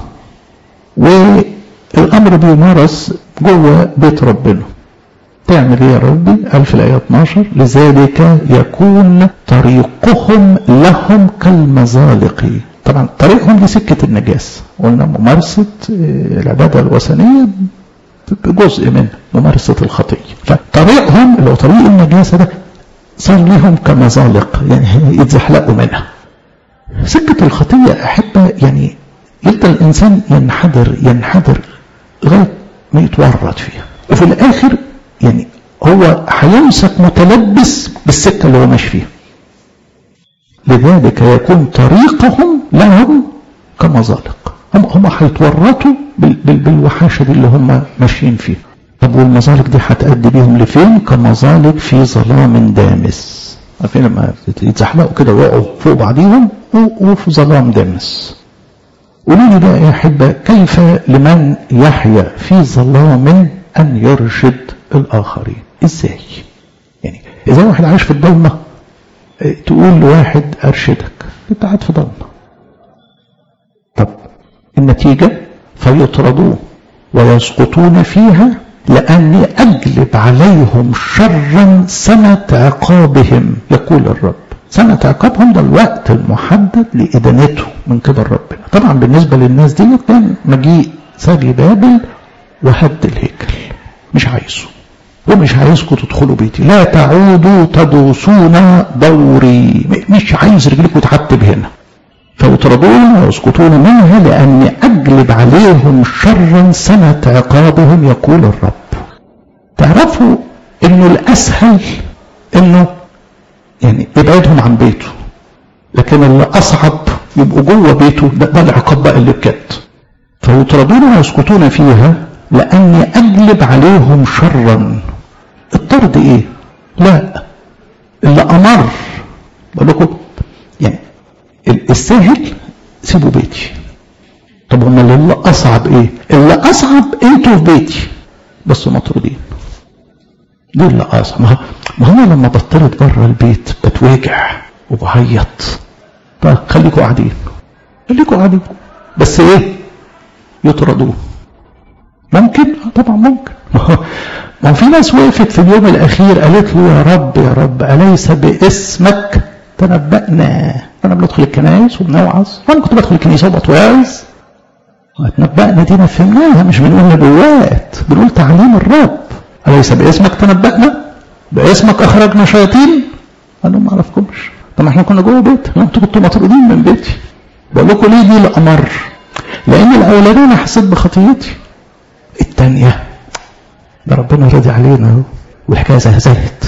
والامر بيمارس جوه بيت ربنا تعمل ايه يا ربي قال في الايه 12 لذلك يكون طريقهم لهم كالمزالق طبعا طريقهم دي سكه النجاسه قلنا ممارسه العباده الوثنيه جزء من ممارسة الخطية فطريقهم اللي هو طريق النجاسة ده صار لهم كمزالق يعني يتزحلقوا منها سكة الخطية أحب يعني يفضل الإنسان ينحدر ينحدر لغاية ما يتورط فيها وفي الآخر يعني هو هيمسك متلبس بالسكة اللي هو ماشي فيها لذلك يكون طريقهم لهم كمزالق هم هم هيتورطوا بالوحاشه دي اللي هم ماشيين فيها طب والمزالق دي هتأدي بيهم لفين كمزالق في ظلام دامس عارفين لما يتزحلقوا كده ويقعوا فوق بعضيهم وفي ظلام دامس قولوا لي بقى يا أحبة كيف لمن يحيا في ظلام أن يرشد الآخرين إزاي يعني إذا واحد عايش في الضلمة تقول لواحد أرشدك أنت قاعد في ضلمة طب النتيجة فيطردون ويسقطون فيها لأني أجلب عليهم شرا سنة عقابهم يقول الرب سنة عقابهم ده الوقت المحدد لإدانته من قبل ربنا طبعا بالنسبة للناس دي كان مجيء سبي بابل وهد الهيكل مش عايزه ومش عايزكم تدخلوا بيتي لا تعودوا تدوسون دوري مش عايز رجلكم تعتب هنا فيطردون ويسقطون منها لأني أجلب عليهم شرا سنة عقابهم يقول الرب تعرفوا انه الاسهل انه يعني يبعدهم عن بيته لكن اللي اصعب يبقوا جوه بيته ده, ده العقاب بقى اللي بجد فيطردون ويسقطون فيها لاني اجلب عليهم شرا الطرد ايه لا اللي امر بقول لكم يعني السهل سيبوا بيتي طب هم اللي اصعب ايه اللي اصعب انتوا في بيتي بس مطرودين دي اللي اصعب ما هو لما بطرد بره البيت بتوجع وبعيط طيب خليكوا قاعدين خليكوا قاعدين بس ايه يطردوه ممكن اه طبعا ممكن ما في ناس وقفت في اليوم الاخير قالت له يا رب يا رب اليس باسمك تنبأنا انا بندخل الكنائس وبنوعظ وانا كنت بدخل الكنيسه وبتوعظ تنبأنا دي ما فهمناها مش بنقول نبوات بنقول تعليم الرب أليس باسمك تنبأنا باسمك أخرجنا شياطين قال لهم ما أعرفكمش طب احنا كنا جوه بيت انتوا كنتوا مطرودين من بيتي بقول لكم ليه دي الأمر لأن الأولانية أنا حسيت بخطيتي الثانية ده ربنا راضي علينا اهو والحكاية زهزهت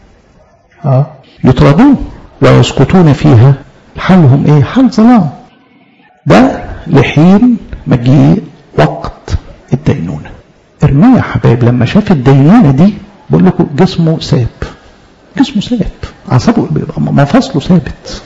اه يطردون ويسقطون فيها حالهم ايه حال ظلام ده لحين مجيء وقت الدينونه ارميا يا حبايب لما شاف الدينونة دي بقول لكم جسمه ساب جسمه ساب اعصابه مفاصله ثابت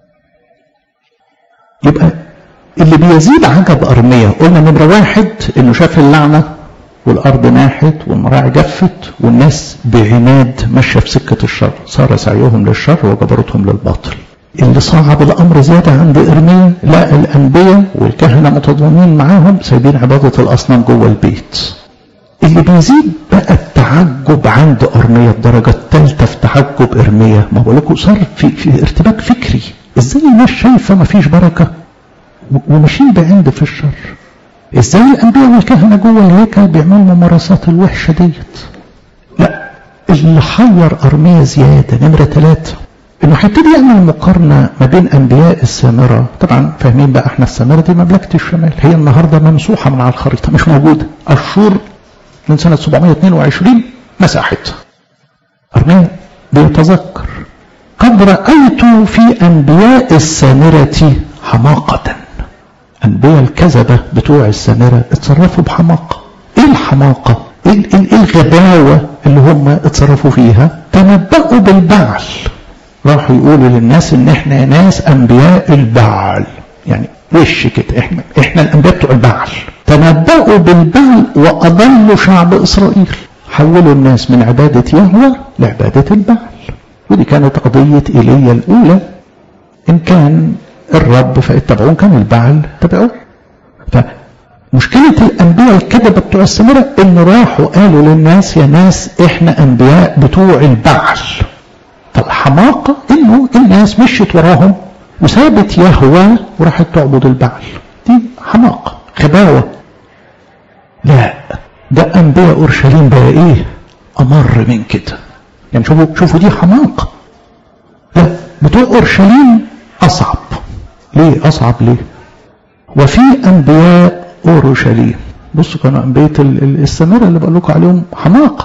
يبقى اللي بيزيد عجب ارميا قلنا نمره واحد انه شاف اللعنه والارض ناحت والمراعي جفت والناس بعناد ماشيه في سكه الشر صار سعيهم للشر وجبرتهم للباطل اللي صعب الامر زياده عند ارميا لا الانبياء والكهنه متضامنين معاهم سايبين عباده الاصنام جوه البيت اللي بيزيد بقى التعجب عند ارميا الدرجه الثالثه في تعجب ارميا ما بقول لكم صار في, في ارتباك فكري ازاي الناس شايفه ما فيش بركه وماشيين بعند في الشر ازاي الانبياء والكهنه جوه الهيكل بيعملوا الممارسات الوحشه ديت لا اللي حير ارميا زياده نمره ثلاثه انه هيبتدي يعمل مقارنه ما بين انبياء السامره طبعا فاهمين بقى احنا السامره دي مملكه الشمال هي النهارده ممسوحه من على الخريطه مش موجوده اشور من سنة 722 مساحتها أرميا بيتذكر قد رأيت في أنبياء السامرة حماقة أنبياء الكذبة بتوع السامرة اتصرفوا بحماقة إيه الحماقة؟ إيه, إيه الغباوة اللي هم اتصرفوا فيها؟ تنبأوا بالبعل راحوا يقولوا للناس إن إحنا ناس أنبياء البعل يعني وش كده إحنا إحنا الأنبياء بتوع البعل تنبأوا بالبعل وأضلوا شعب إسرائيل حولوا الناس من عبادة يهوى لعبادة البعل ودي كانت قضية إيليا الأولى إن كان الرب فاتبعون كان البعل تبعوه فمشكلة الأنبياء الكذبة بتوع السمرة إن راحوا قالوا للناس يا ناس إحنا أنبياء بتوع البعل فالحماقة إنه الناس مشيت وراهم وسابت يهوى وراحت تعبد البعل دي حماقة غباوة لا ده أنبياء أورشليم بقى إيه أمر من كده يعني شوفوا شوفوا دي حماقة لا بتوع أورشليم أصعب ليه أصعب ليه وفي أنبياء أورشليم بصوا كانوا أنبياء السمرة اللي بقول لكم عليهم حماقة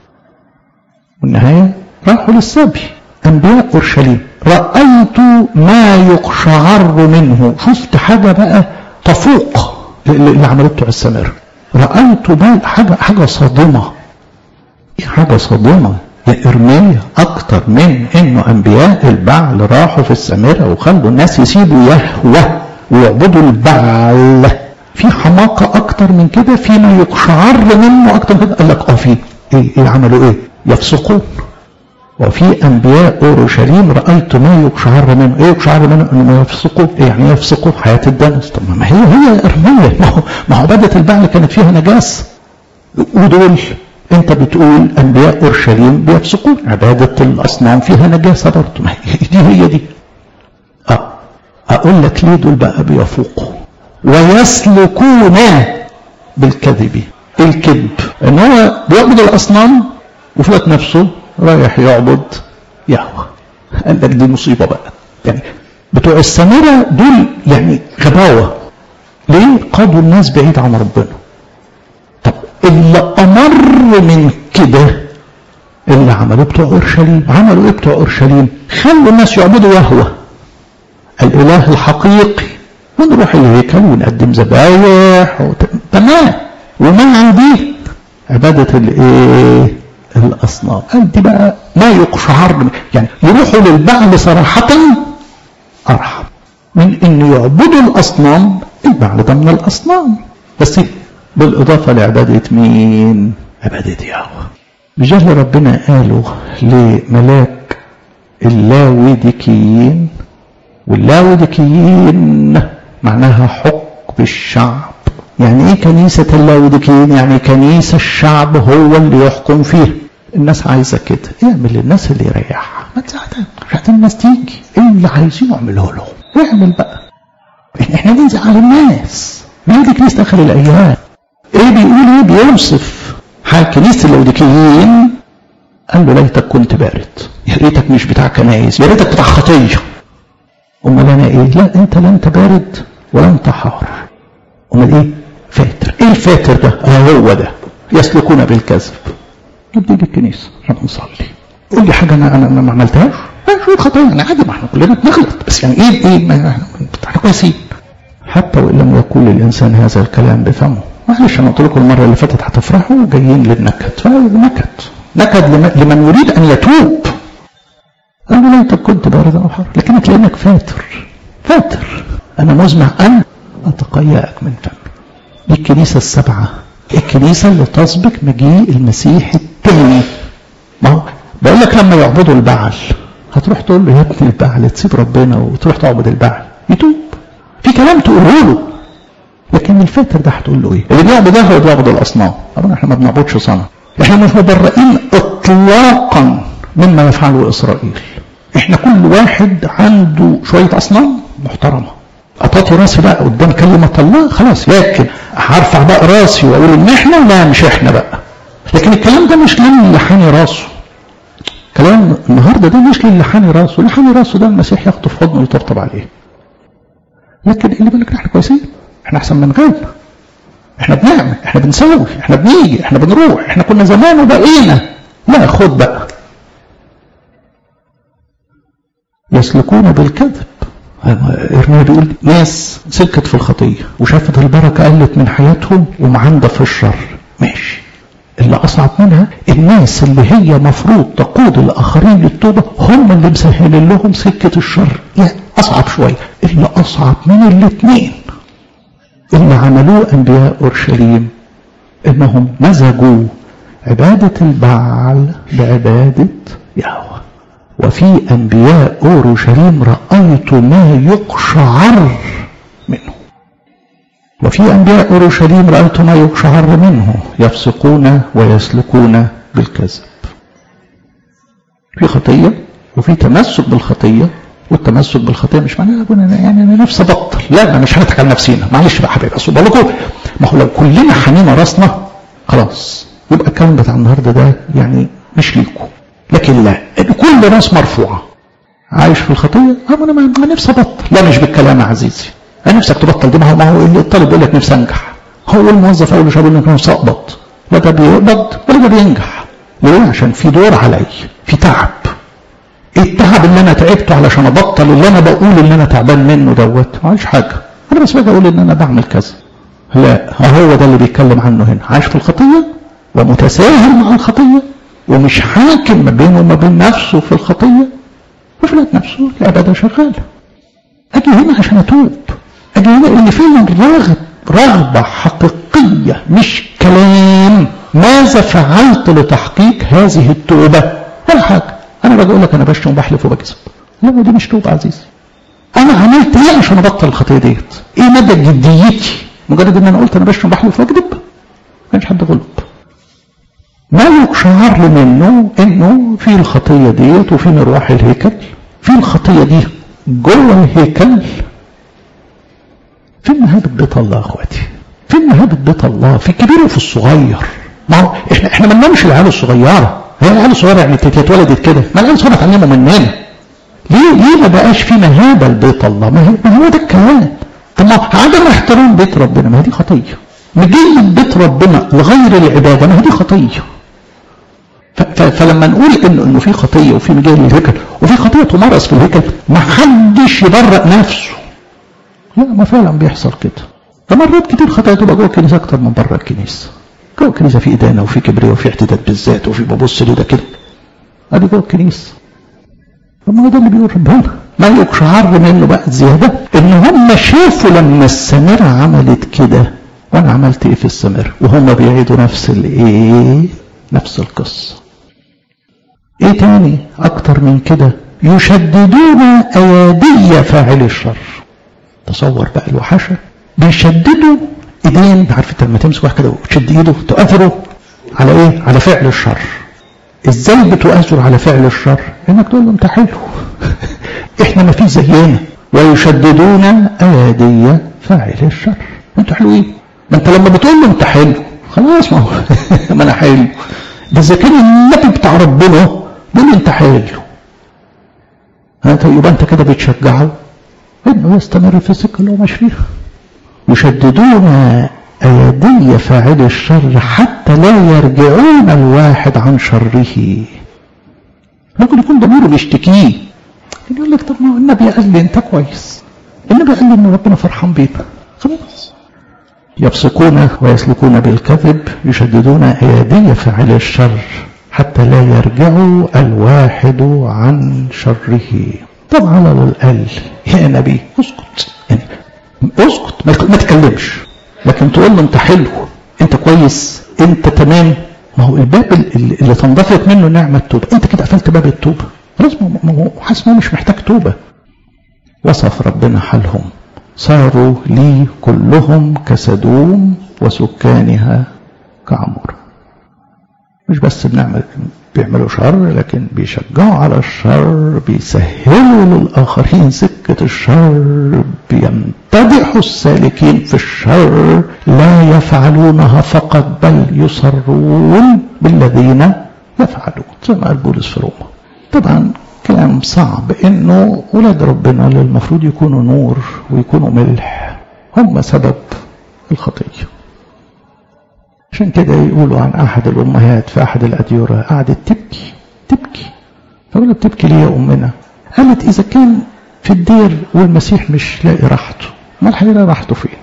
والنهاية راحوا للسبي أنبياء أورشليم رأيت ما يقشعر منه شفت حاجة بقى تفوق اللي عملته بتوع السمر رأيت بقى حاجة حاجة صادمة حاجة صادمة يا إرميا أكتر من إنه أنبياء البعل راحوا في السامرة وخلوا الناس يسيبوا يهوى ويعبدوا البعل في حماقة أكتر من كده في ما يقشعر منه أكتر من كده قال لك أه في إيه, إيه عملوا إيه؟ يفسقون وفي أنبياء أورشليم رأيت ما يقشعر منه إيه يقشعر منه أنهم يفسقون إيه يعني يفسقون حياة الدنس طب ما هي هي إرمية ما هو ما هو عبادة البعل كانت فيها نجاسة ودول أنت بتقول أنبياء أورشليم بيفسقون عبادة الأصنام فيها نجاسة برضه ما هي دي هي دي أه أقول لك ليه دول بقى بيفوقوا ويسلكون بالكذب الكذب ان هو بيعبد الاصنام وفي وقت نفسه رايح يعبد يهوه قال لك دي مصيبه بقى يعني بتوع السامره دول يعني غباوه ليه قادوا الناس بعيد عن ربنا طب اللي امر من كده اللي عملوه بتوع اورشليم عملوا ايه بتوع اورشليم خلوا الناس يعبدوا يهوه الاله الحقيقي ونروح الهيكل ونقدم ذبايح وت... تمام ومنع دي عبادة الايه الاصنام قال دي بقى ما يقشعر يعني يروحوا للبعل صراحة ارحم من ان يعبدوا الاصنام البعل ده من الاصنام بس بالاضافة لعبادة مين عبادة يهوه بجهل ربنا قالوا لملاك اللاويديكيين واللاوديكيين معناها حكم الشعب يعني ايه كنيسة اللاوديكيين يعني كنيسة الشعب هو اللي يحكم فيه الناس عايزة كده اعمل للناس اللي يريحها ما تزعل عشان الناس تيجي ايه اللي عايزينه اعمله لهم اعمل بقى احنا ننزل على الناس ما دي كنيسة اخر الايام ايه بيقول ايه بيوصف حال كنيسة اللاوديكيين قال له ليتك كنت بارد يا ريتك مش بتاع كنايس يا ريتك بتاع خطيه امال انا ايه لا انت لا انت بارد ولا انت حار امال ايه فاتر ايه الفاتر ده اه هو ده يسلكون بالكذب نبدي الكنيسه احنا بنصلي قول لي حاجه انا انا ما عملتهاش شويه خطايا يعني عادي ما احنا كلنا بنغلط بس يعني ايه ايه ما احنا كويسين حتى وان لم يقول الانسان هذا الكلام بفمه معلش انا قلت لكم المره اللي فاتت هتفرحوا جايين للنكد فنكد نكد لمن يريد ان يتوب قال له انت كنت بارد او حر لكنك لانك فاتر فاتر انا مزمع ان اتقيأك من فمي دي الكنيسه السبعه الكنيسه اللي تسبق مجيء المسيح الثاني ما هو بقول لك لما يعبدوا البعل هتروح تقول له يا ابن البعل تسيب ربنا وتروح تعبد البعل يتوب في كلام تقوله له لكن الفاتر ده هتقول له ايه اللي بيعبد ده هو بيعبد الاصنام طبعا احنا ما بنعبدش صنم احنا مش مبرئين اطلاقا مما يفعله اسرائيل احنا كل واحد عنده شوية اصنام محترمة اطاطي راسي بقى قدام كلمة الله خلاص لكن هرفع بقى راسي واقول ان احنا لا مش احنا بقى لكن الكلام ده مش للي حاني راسه كلام النهارده ده مش للي حاني راسه اللي حاني راسه ده المسيح ياخده في حضنه ويطبطب عليه لكن اللي بالك احنا كويسين احنا احسن من غيرنا احنا بنعمل احنا بنسوي احنا بنيجي احنا بنروح احنا كنا زمان وبقينا لا خد بقى يسلكون بالكذب ارميا بيقول ناس سلكت في الخطية وشافت البركة قلت من حياتهم ومعندة في الشر ماشي اللي أصعب منها الناس اللي هي مفروض تقود الآخرين للتوبة هم اللي مسهلين لهم سكة الشر يعني أصعب شوية اللي أصعب من الاثنين اللي عملوه أنبياء أورشليم إنهم مزجوا عبادة البعل بعبادة يهوه وفي أنبياء أورشليم رأيت ما يقشعر منه وفي أنبياء أورشليم رأيت ما يقشعر منه يفسقون ويسلكون بالكذب في خطية وفي تمسك بالخطية والتمسك بالخطية مش معناه أقول يعني أنا نفسي أبطل لا مش هنضحك على نفسينا معلش بقى حبيبي أصل بقول لكم ما هو لو كلنا حنينا راسنا خلاص يبقى الكلام بتاع النهارده ده يعني مش ليكم لكن لا كل راس مرفوعة عايش في الخطية أنا ما نفسي أبطل لا مش بالكلام يا عزيزي أنا نفسك تبطل دي ما هو ما هو الطالب يقول لك نفسي أنجح هو الموظف أول شاب يقول لك نفسي أقبض لا ده بيقبض ولا ده بينجح ليه؟ عشان في دور علي في تعب ايه التعب اللي انا تعبته علشان ابطل اللي انا بقول اللي انا تعبان منه دوت معلش حاجه انا بس باجي اقول ان انا بعمل كذا لا هو ده اللي بيتكلم عنه هنا عايش في الخطيه ومتساهل مع الخطيه ومش حاكم ما بينه وما بين نفسه في الخطية وفي نفسه العبادة شغالة أجي هنا عشان أتوب أجل إن فينا رغب رغبة حقيقية مش كلام ماذا فعلت لتحقيق هذه التوبة ولا حاجة أنا باجي أقول لك أنا بشتم وبحلف وبكذب لا دي مش توبة عزيزي أنا عملت إيه عشان أبطل الخطية ديت إيه مدى جديتي مجرد إن أنا قلت أنا بشتم وبحلف وبكذب ما كانش حد غلب ما يقشعر منه إنه في الخطية ديت وفي مروح الهيكل في الخطية دي جوه الهيكل في مهابة بيت الله اخواتي في مهابة بيت الله في الكبير وفي الصغير ما هو احنا احنا ما نلومش العيال الصغيره هي العيال الصغيره يعني اتولدت كده ما العيال الصغيره اتعلموا مننا ليه ليه ما بقاش في مهابه لبيت الله ما هو ما هو ده الكلام طب ما عدم احترام بيت ربنا ما هي دي خطيه مجيء بيت ربنا لغير العباده ما هي دي خطيه فلما نقول انه انه في خطيه وفي مجال للهيكل وفي خطيه تمارس في الهيكل ما حدش يبرئ نفسه لا ما فعلا بيحصل كده فمرات كتير خطايا تبقى جوه الكنيسه اكتر من بره الكنيسه جوه الكنيسه في ادانه وفي كبرياء وفي اعتداد بالذات وفي ببص لده كده ادي جوه الكنيسه طب ما هو ده اللي بيقول ربنا ما يقشعر منه بقى زياده ان هم شافوا لما السمير عملت كده وانا عملت ايه في السمير وهم بيعيدوا نفس الايه نفس القصه ايه تاني اكتر من كده يشددون ايادي فاعل الشر تصور بقى الوحشه بيشددوا ايدين عارف انت لما تمسك واحد كده وتشد ايده تؤثره على ايه؟ على فعل الشر. ازاي بتؤثر على فعل الشر؟ انك تقول له انت حلو. احنا ما فيش زينا ويشددون ايادي فاعل الشر. انتوا حلوين. ما انت لما بتقول له انت حلو خلاص ما هو ما انا حلو. ده اذا كان النبي بتاع ربنا بيقول انت حلو. يبقى انت كده بتشجعه انه يستمر في السكه اللي هو ماشي فيها. يشددون أيدي فاعل الشر حتى لا يرجعون الواحد عن شره ممكن يكون ضميره بيشتكيه يقول لك طب ما هو النبي قال لي انت كويس النبي قال لي ان ربنا فرحان بينا خلاص يبصقون ويسلكون بالكذب يشددون أيدي فاعل الشر حتى لا يرجع الواحد عن شره طب على الأقل يا نبي اسكت يعني اسكت ما تكلمش لكن تقول له انت حلو انت كويس انت تمام ما هو الباب اللي تنضفت منه نعمة التوبة انت كده قفلت باب التوبة خلاص ما هو حاسس انه مش محتاج توبة وصف ربنا حالهم صاروا لي كلهم كسدوم وسكانها كعمر مش بس بنعمل بيعملوا شر لكن بيشجعوا على الشر بيسهلوا للآخرين سكة الشر بيمتدحوا السالكين في الشر لا يفعلونها فقط بل يصرون بالذين يفعلون زي ما قال بولس في روما طبعا كلام صعب انه ولاد ربنا اللي المفروض يكونوا نور ويكونوا ملح هم سبب الخطيه عشان كده يقولوا عن أحد الأمهات في أحد الأديرة قعدت تبكي تبكي فقالوا بتبكي ليه يا أمنا قالت إذا كان في الدير والمسيح مش لاقي راحته ما هيلاقي راحته فين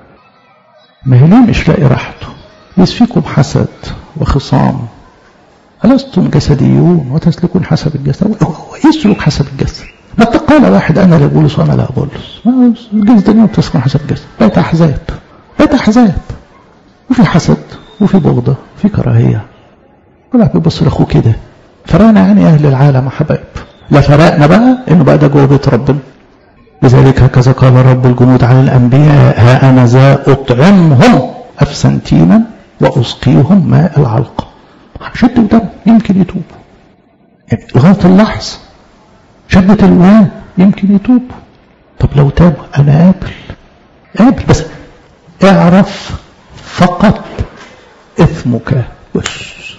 ما هي ليه مش لاقي راحته يسفيكم حسد وخصام ألستم جسديون وتسلكون حسب الجسد يسلك حسب الجسد ما قال واحد أنا لا بولس وأنا لا بولس الجسد ما بتسلكون حسب الجسد بقت أحزاب بقت أحزاب وفي حسد وفي بغضة وفي كراهية ولا بيبص لاخوه كده فرقنا يعني اهل العالم يا حبايب لا فرقنا بقى انه بقى ده جوه بيت ربنا لذلك هكذا قال رب الجنود على الانبياء ها انا ذا اطعمهم افسنتينا واسقيهم ماء العلقه شدوا دم يمكن يتوبوا يعني لغايه اللحظه شدة الوان يمكن يتوبوا طب لو تابوا انا قابل قابل بس اعرف فقط اثمك بس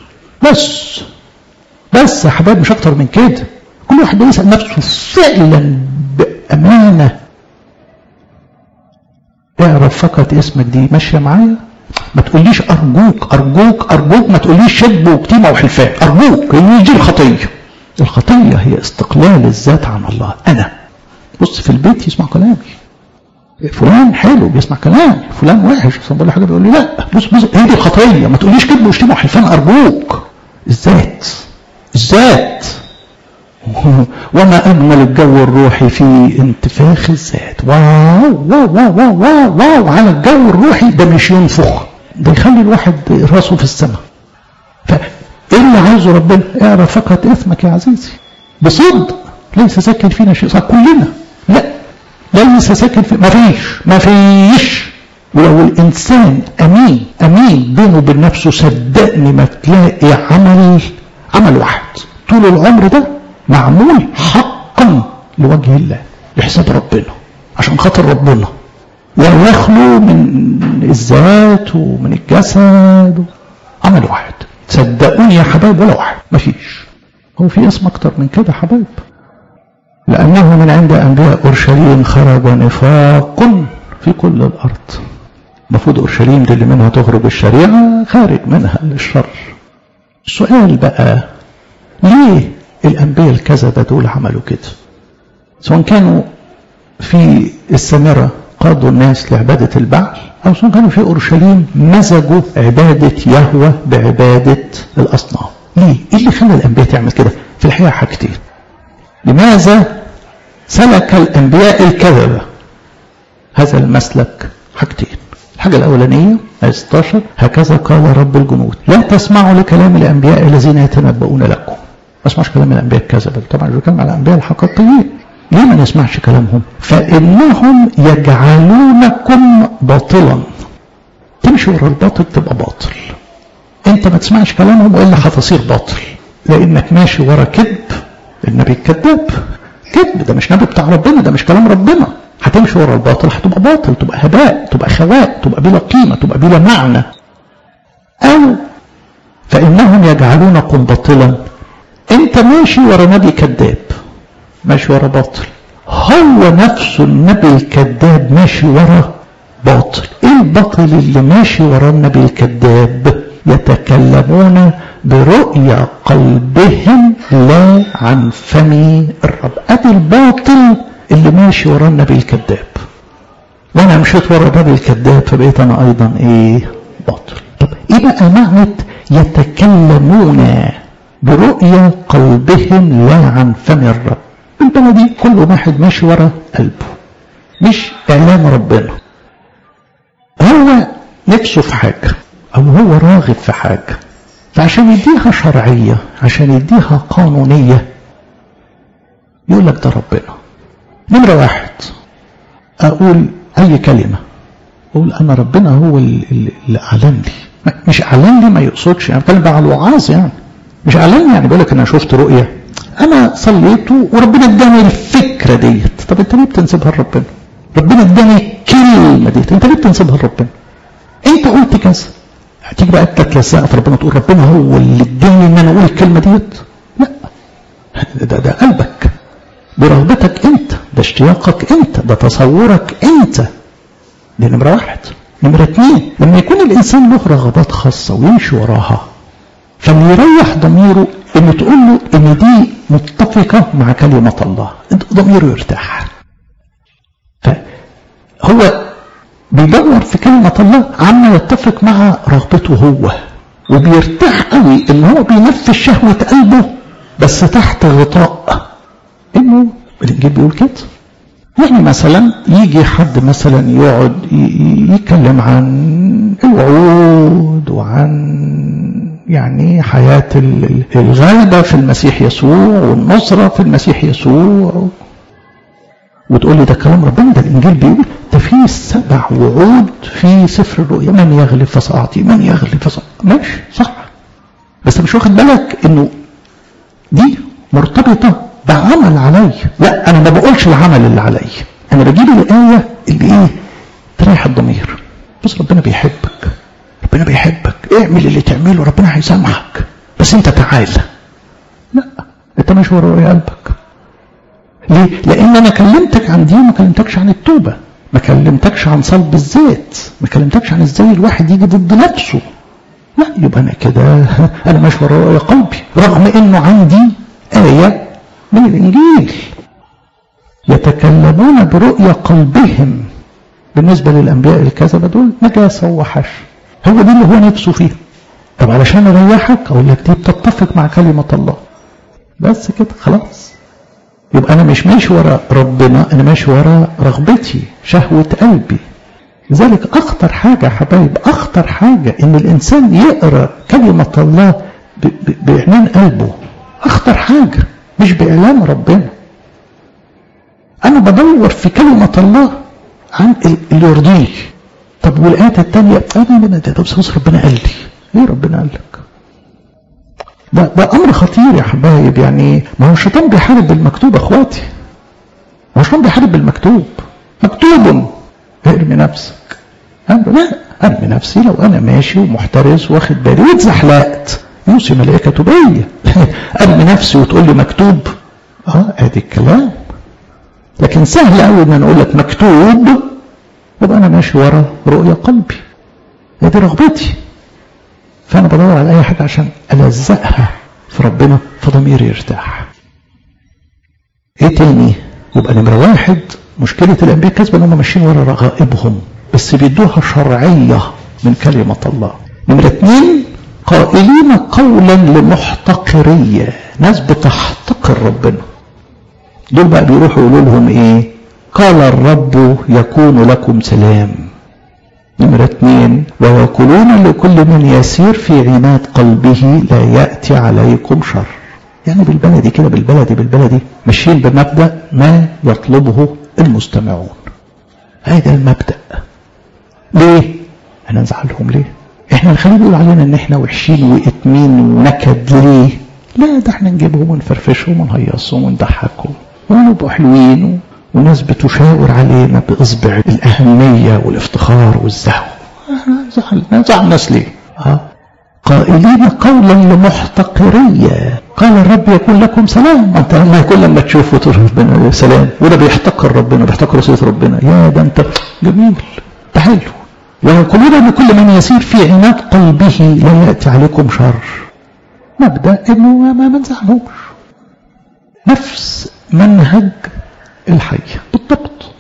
بس بس يا حبايب مش اكتر من كده كل واحد بيسال نفسه فعلا بامانه اعرف فقط اسمك دي ماشيه معايا ما تقوليش ارجوك ارجوك ارجوك ما تقوليش شد وكتيمه وحلفان ارجوك هي دي الخطيه الخطيه هي استقلال الذات عن الله انا بص في البيت يسمع كلامي فلان حلو بيسمع كلام فلان وحش بس بقول له حاجه بيقول لي لا بص بص هي دي الخطيه ما تقوليش كذب وشتيمه وحلفان ارجوك الذات الذات وما أجمل الجو الروحي في انتفاخ الذات واو واو واو واو واو, واو على الجو الروحي ده مش ينفخ ده يخلي الواحد راسه في السماء فإيه اللي عايزه ربنا اعرف فقط اسمك يا عزيزي بصدق ليس ساكن فينا شيء صح كلنا لا ليس ساكن في ما فيش ما فيش ولو الإنسان أمين أمين بينه وبين نفسه صدقني ما تلاقي عمل عمل واحد طول العمر ده معمول حقا لوجه الله لحساب ربنا عشان خاطر ربنا لا يخلو من الذات ومن الجسد عمل واحد صدقوني يا حبايب ولا واحد مفيش هو في اسم اكتر من كده حبايب لأنه من عند أنبياء أورشليم خرج نفاق في كل الأرض المفروض أورشليم دي اللي منها تخرج الشريعة خارج منها للشر السؤال بقى ليه الأنبياء الكذبة دول عملوا كده سواء كانوا في السامرة قادوا الناس لعبادة البعل أو سواء كانوا في أورشليم مزجوا عبادة يهوى بعبادة الأصنام ليه؟ إيه اللي خلى الأنبياء تعمل كده؟ في الحقيقة حاجتين لماذا سلك الأنبياء الكذبة هذا المسلك حاجتين الحاجة الأولانية آية 16 هكذا قال رب الجنود لا تسمعوا لكلام الأنبياء الذين يتنبؤون لكم ما اسمعش كلام الأنبياء الكذبة طبعا بيتكلم على الأنبياء الحقيقيين ليه ما نسمعش كلامهم فإنهم يجعلونكم باطلا تمشي ورا الباطل تبقى باطل انت ما تسمعش كلامهم والا هتصير باطل لانك ماشي ورا كذب النبي الكذاب كذب ده مش نبي بتاع ربنا ده مش كلام ربنا هتمشي ورا الباطل هتبقى باطل تبقى هباء تبقى خواء تبقى بلا قيمه تبقى بلا معنى او فانهم يجعلونكم باطلا انت ماشي ورا نبي كذاب ماشي ورا باطل هو نفسه النبي الكذاب ماشي ورا باطل ايه الباطل اللي ماشي ورا النبي الكذاب يتكلمون برؤيا قلبهم لا عن فم الرب ادي الباطل اللي ماشي ورا النبي الكذاب وانا مشيت ورا النبي الكذاب فبقيت انا ايضا ايه باطل طب ايه بقى معنى يتكلمون برؤيا قلبهم لا عن فم الرب البلدي كل واحد ماشي ورا قلبه مش اعلان ربنا هو نفسه في حاجه او هو راغب في حاجه فعشان يديها شرعيه عشان يديها قانونيه يقول لك ده ربنا نمره واحد اقول اي كلمه اقول انا ربنا هو اللي اعلن لي مش اعلن لي ما يقصدش يعني بتكلم بقى على الوعاظ يعني مش اعلن لي يعني بقول لك انا شفت رؤيه انا صليت وربنا اداني الفكره ديت طب انت ليه بتنسبها لربنا ربنا اداني الكلمه ديت انت ليه بتنسبها لربنا انت قلت كذا هتيجي بقى انت تلزقها ربنا تقول ربنا هو اللي اداني ان انا اقول الكلمه ديت لا ده ده قلبك برغبتك انت ده اشتياقك انت ده تصورك انت دي نمره واحد نمره اثنين لما يكون الانسان له رغبات خاصه ويمشي وراها فاللي يريح ضميره ان تقول له ان دي متفقه مع كلمه الله ضميره يرتاح فهو بيدور في كلمة الله عما يتفق مع رغبته هو وبيرتاح قوي ان هو بينفذ شهوة قلبه بس تحت غطاء انه الانجيل بيقول كده يعني مثلا يجي حد مثلا يقعد يتكلم عن الوعود وعن يعني حياة الغلبة في المسيح يسوع والنصرة في المسيح يسوع وتقول لي ده كلام ربنا ده الانجيل بيقول ده في سبع وعود في سفر الرؤيا من يغلب فسأعطي من يغلب فسأعطي ماشي صح بس مش واخد بالك انه دي مرتبطة بعمل علي لا انا ما بقولش العمل اللي علي انا بجيب الآية اللي ايه تريح الضمير بص ربنا بيحبك ربنا بيحبك اعمل اللي تعمله ربنا هيسامحك بس انت تعالى لا انت مش ورا قلبك ليه؟ لأن أنا كلمتك عن دي وما كلمتكش عن التوبة ما كلمتكش عن صلب الذات ما كلمتكش عن ازاي الواحد يجي ضد نفسه لا يبقى أنا كده أنا مش وراء قلبي رغم إنه عندي آية من الإنجيل يتكلمون برؤية قلبهم بالنسبة للأنبياء الكذبة دول نجاسة ووحش هو دي اللي هو نفسه فيه طب علشان أريحك أقول لك دي بتتفق مع كلمة الله بس كده خلاص يبقى انا مش ماشي ورا ربنا انا ماشي ورا رغبتي شهوة قلبي لذلك اخطر حاجة يا حبايب اخطر حاجة ان الانسان يقرأ كلمة الله بعينين قلبه اخطر حاجة مش باعلام ربنا انا بدور في كلمة الله عن اللي يرضيه طب والآيات التانية انا ده ده بس ربنا قال لي ليه ربنا قال لك ده, ده امر خطير يا حبايب يعني ما هو الشيطان بيحارب بالمكتوب اخواتي ما هو الشيطان بيحارب بالمكتوب مكتوب ارمي نفسك لا ارمي نفسي لو انا ماشي ومحترس واخد بالي واتزحلقت يوصي ملائكته بيا ارمي نفسي وتقول لي مكتوب اه ادي الكلام لكن سهل قوي ان انا اقول لك مكتوب يبقى انا ماشي ورا رؤيا قلبي هي دي رغبتي فانا بدور على اي حاجه عشان الزقها في ربنا فضميري يرتاح ايه تاني يبقى نمره واحد مشكله الانبياء كذبه ان هم ماشيين ورا رغائبهم بس بيدوها شرعيه من كلمه الله نمره اثنين قائلين قولا لمحتقريه ناس بتحتقر ربنا دول بقى بيروحوا يقولوا لهم ايه قال الرب يكون لكم سلام نمرة اثنين ويقولون لكل من يسير في عناد قلبه لا يأتي عليكم شر يعني بالبلدي كده بالبلدي بالبلدي ماشيين بمبدأ ما يطلبه المستمعون هذا المبدأ ليه انا نزعلهم ليه احنا نخليه يقول علينا ان احنا وحشين واتمين ونكد ليه لا ده احنا نجيبهم ونفرفشهم ونهيصهم ونضحكهم ونبقوا حلوين وناس بتشاور علينا بإصبع الأهمية والافتخار والزهو زعل زعل الناس ليه ها قائلين قولا لمحتقرية قال الرب يكون لكم سلام انت لما يكون لما تشوفوا تقول ربنا سلام وده بيحتقر ربنا بيحتقر رسولة ربنا يا ده انت جميل ده حلو ويقولون لكل من يسير في عناد قلبه لا يأتي عليكم شر مبدأ انه ما منزعهمش نفس منهج الحية بالضبط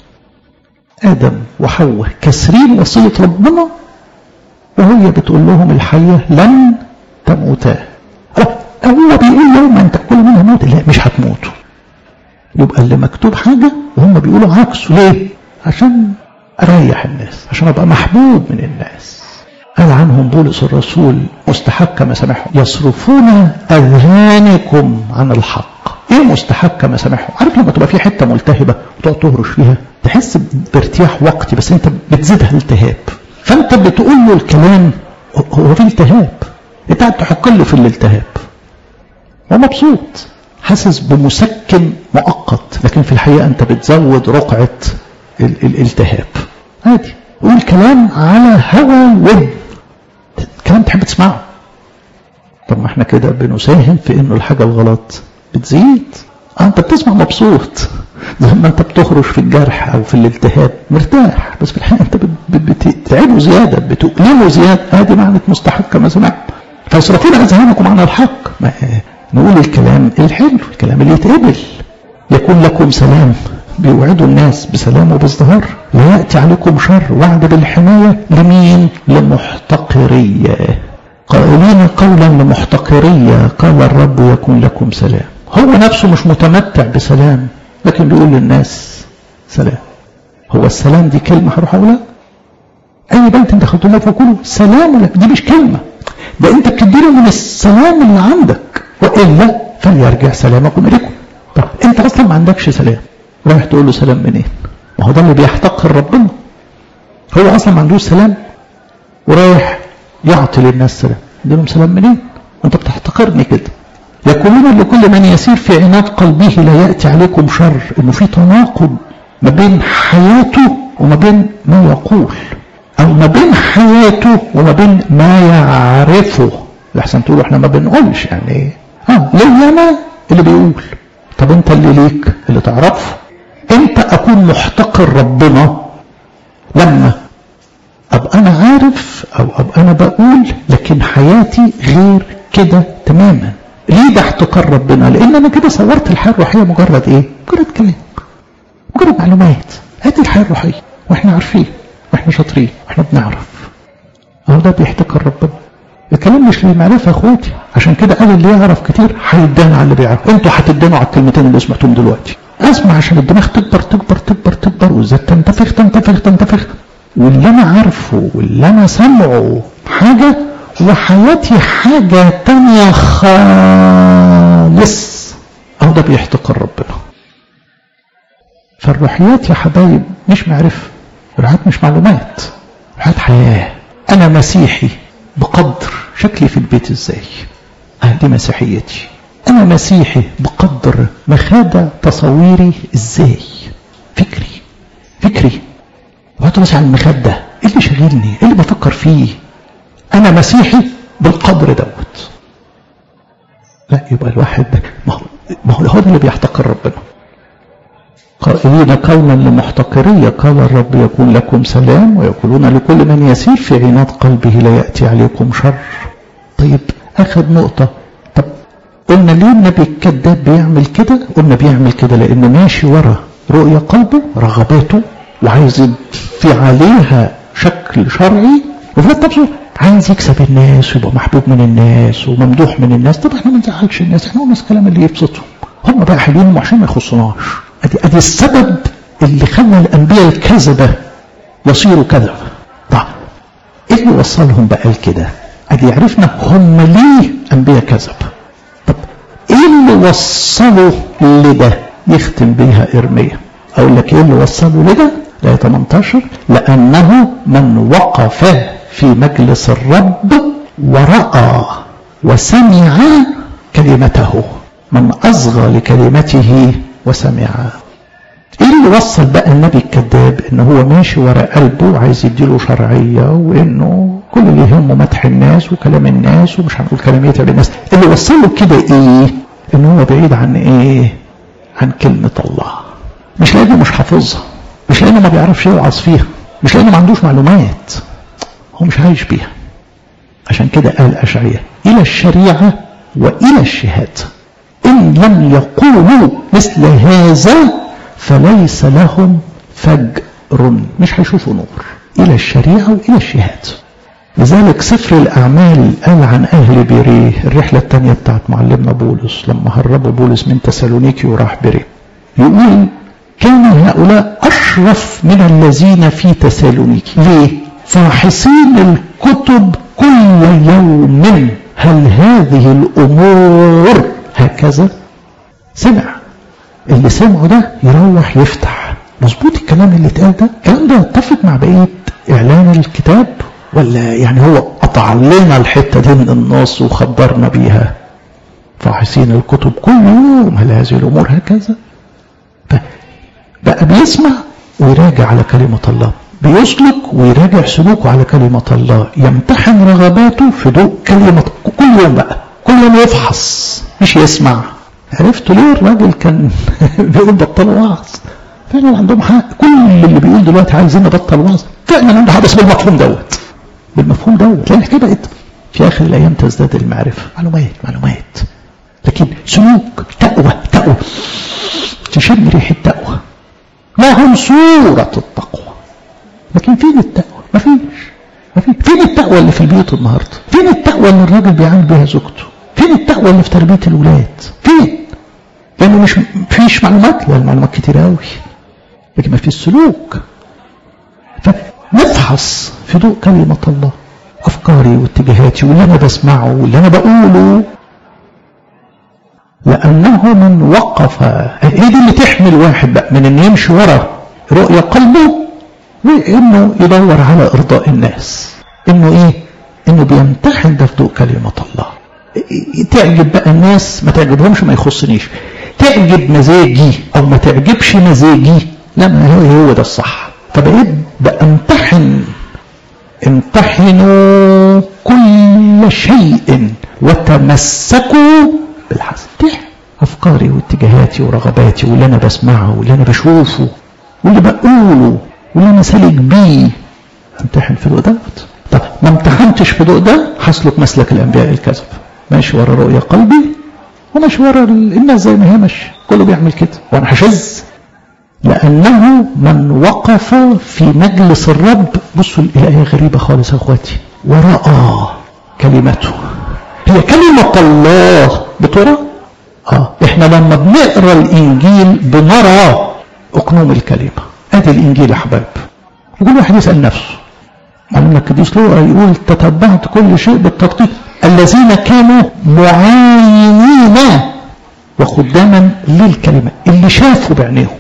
آدم وحواء كسرين وصية ربنا وهي بتقول لهم الحية لن تموتا هو بيقول يوم أن تأكل منها موت لا مش هتموتوا يبقى اللي مكتوب حاجة وهم بيقولوا عكسه ليه عشان أريح الناس عشان أبقى محبوب من الناس قال عنهم بولس الرسول مستحب كما سمعهم يصرفون أذهانكم عن الحق ايه مستحب كما سمعهم عارف لما تبقى في حته ملتهبه وتقعد تهرش فيها تحس بارتياح وقتي بس انت بتزيدها التهاب فانت بتقول له الكلام هو في التهاب انت قاعد تحك له في الالتهاب هو مبسوط حاسس بمسكن مؤقت لكن في الحقيقه انت بتزود رقعه الالتهاب عادي قول كلام على هوى الود كلام تحب تسمعه طب ما احنا كده بنساهم في انه الحاجه الغلط بتزيد آه انت بتسمع مبسوط زي ما انت بتخرج في الجرح او في الالتهاب مرتاح بس في الحقيقه انت بتتعبه زياده بتؤلمه زياده ادي معنى مستحق كما سمعت فيصرفون اذهانكم عن الحق ما نقول الكلام الحلو الكلام اللي يتقبل يكون لكم سلام بيوعدوا الناس بسلام وبازدهار لا ياتي عليكم شر وعد بالحمايه لمين لمحتقريه قائلين قولا لمحتقريه قال الرب يكون لكم سلام هو نفسه مش متمتع بسلام لكن بيقول للناس سلام هو السلام دي كلمة هروح أقولها أي بنت أنت خدتها فكله سلام لك دي مش كلمة ده أنت بتديله من السلام اللي عندك وإلا فليرجع سلامكم إليكم طب أنت أصلا ما عندكش سلام رايح تقول له سلام منين ما هو ده اللي بيحتقر ربنا هو أصلا ما عندوش سلام ورايح يعطي للناس سلام يديلهم سلام منين أنت بتحتقرني كده يقولون لكل من يسير في عناد قلبه لا يأتي عليكم شر انه في تناقض ما بين حياته وما بين ما يقول او ما بين حياته وما بين ما يعرفه لحسن تقولوا احنا ما بنقولش يعني ايه اه ليه انا اللي بيقول طب انت اللي ليك اللي تعرفه انت اكون محتقر ربنا لما ابقى انا عارف او ابقى انا بقول لكن حياتي غير كده تماما ليه ده احتقار ربنا لان انا كده صورت الحياه الروحيه مجرد ايه مجرد كلام مجرد معلومات هذه الحياه الروحيه واحنا عارفين واحنا شاطرين واحنا بنعرف اهو ده بيحتقر ربنا الكلام مش للمعرفة يا اخواتي عشان كده قال اللي يعرف كتير هيدان على اللي بيعرف انتوا هتدانوا على الكلمتين اللي سمعتهم دلوقتي اسمع عشان الدماغ تكبر تكبر تكبر تكبر وازاي تنتفخ تنتفخ تنتفخ واللي انا عارفه واللي انا سامعه حاجة وحياتي حاجة تانية خالص اهو ده بيحتقر ربنا فالروحيات يا حبايب مش معرفة الروحيات مش معلومات الروحيات حياة انا مسيحي بقدر شكلي في البيت ازاي دي مسيحيتي انا مسيحي بقدر مخادة تصويري ازاي فكري فكري وقت بس عن المخدة ايه اللي شاغلني ايه اللي بفكر فيه انا مسيحي بالقدر دوت لا يبقى الواحد ده ما هو ما هو ده اللي بيحتقر ربنا قائلين قولا لمحتقرية قال الرب يكون لكم سلام ويقولون لكل من يسير في عناد قلبه لا يأتي عليكم شر طيب أخذ نقطة طب قلنا ليه النبي الكذاب بيعمل كده قلنا بيعمل كده لأنه ماشي ورا رؤية قلبه رغباته وعايز في عليها شكل شرعي وفي نفسه عايز يكسب الناس ويبقى محبوب من الناس وممدوح من الناس طب احنا ما نزعلش الناس احنا نقول الكلام اللي يبسطهم هم بقى حلوين عشان ما يخصناش ادي ادي السبب اللي خلى الانبياء الكذبه يصيروا كذبه طب ايه اللي وصلهم بقى لكده ادي عرفنا هم ليه انبياء كذب طب ايه اللي وصله لده يختم بيها ارميا اقول لك ايه اللي وصله لده لا 18 لانه من وقف في مجلس الرب وراى وسمع كلمته من اصغى لكلمته وسمع ايه اللي وصل بقى النبي الكذاب ان هو ماشي ورا قلبه وعايز يديله شرعيه وانه كل اللي يهمه مدح الناس وكلام الناس ومش هنقول كلام يتعب الناس اللي وصله كده ايه ان هو بعيد عن ايه عن كلمه الله مش لانه مش حافظها مش لانه ما بيعرفش يوعظ فيها مش لانه ما عندوش معلومات هو مش عايش بيها عشان كده قال اشعياء الى الشريعه والى الشهاده إن لم يقولوا مثل هذا فليس لهم فجر مش هيشوفوا نور إلى الشريعة وإلى الشهادة لذلك سفر الأعمال قال عن أهل بيريه الرحلة الثانية بتاعت معلمنا بولس لما هربوا بولس من تسالونيكي وراح بيريه يقول كان هؤلاء أشرف من الذين في تسالونيكي ليه؟ فاحصين الكتب كل يوم هل هذه الأمور هكذا سمع اللي سمعه ده يروح يفتح مظبوط الكلام اللي اتقال ده الكلام ده يتفق مع بقيه اعلان الكتاب ولا يعني هو قطع لنا الحته دي من النص وخبرنا بيها فاحصين الكتب كل يوم هل هذه الامور هكذا بقى بيسمع ويراجع على كلمه الله بيسلك ويراجع سلوكه على كلمه الله يمتحن رغباته في ضوء كلمه كل يوم بقى كل يوم يفحص مش يسمع عرفتوا ليه الراجل كان بيقول بطلوا وعظ فعلا عندهم حق كل اللي بيقول دلوقتي عايزين نبطل وعظ فعلا عنده حق بس بالمفهوم دوت بالمفهوم دوت لان كده بقت في اخر الايام تزداد المعرفه معلومات معلومات لكن سلوك تقوى تقوى تشم ريحه تقوى لهم صوره التقوى لكن فين التقوى؟ مفيش مفيش فين التقوى اللي في البيوت النهارده؟ فين التقوى اللي الراجل بيعامل بيها زوجته؟ فين التقوى اللي في تربيه الولاد؟ فين؟ لانه مش فيش معلومات لا المعلومات كتير قوي لكن ما فيش سلوك فنفحص في ضوء كلمه الله افكاري واتجاهاتي واللي انا بسمعه واللي انا بقوله لانه من وقف هي دي اللي تحمل واحد بقى من انه يمشي ورا رؤيه قلبه وانه يدور على ارضاء الناس انه ايه انه بيمتحن ده في ضوء كلمه الله تعجب بقى الناس ما تعجبهمش ما يخصنيش تعجب مزاجي او ما تعجبش مزاجي لا ما هو هو ده الصح فبقيت بامتحن امتحنوا كل شيء وتمسكوا بالحسن افكاري واتجاهاتي ورغباتي واللي انا بسمعه واللي انا بشوفه واللي بقوله واللي انا سالك بيه امتحن في ضوء دوت طب ما امتحنتش في ضوء ده هسلك مسلك الانبياء الكذب ماشي ورا رؤية قلبي وماشي ورا الناس زي ما هي ماشي كله بيعمل كده وانا هشز لانه من وقف في مجلس الرب بصوا الايه غريبه خالص يا اخواتي ورأى كلمته هي كلمة الله بترى اه احنا لما بنقرا الانجيل بنرى اقنوم الكلمة ادي الانجيل يا حبايب وكل واحد يسأل نفسه معلم القديس لوقا يقول تتبعت كل شيء بالتدقيق الذين كانوا معاينين وخداما للكلمة اللي شافوا بعينيهم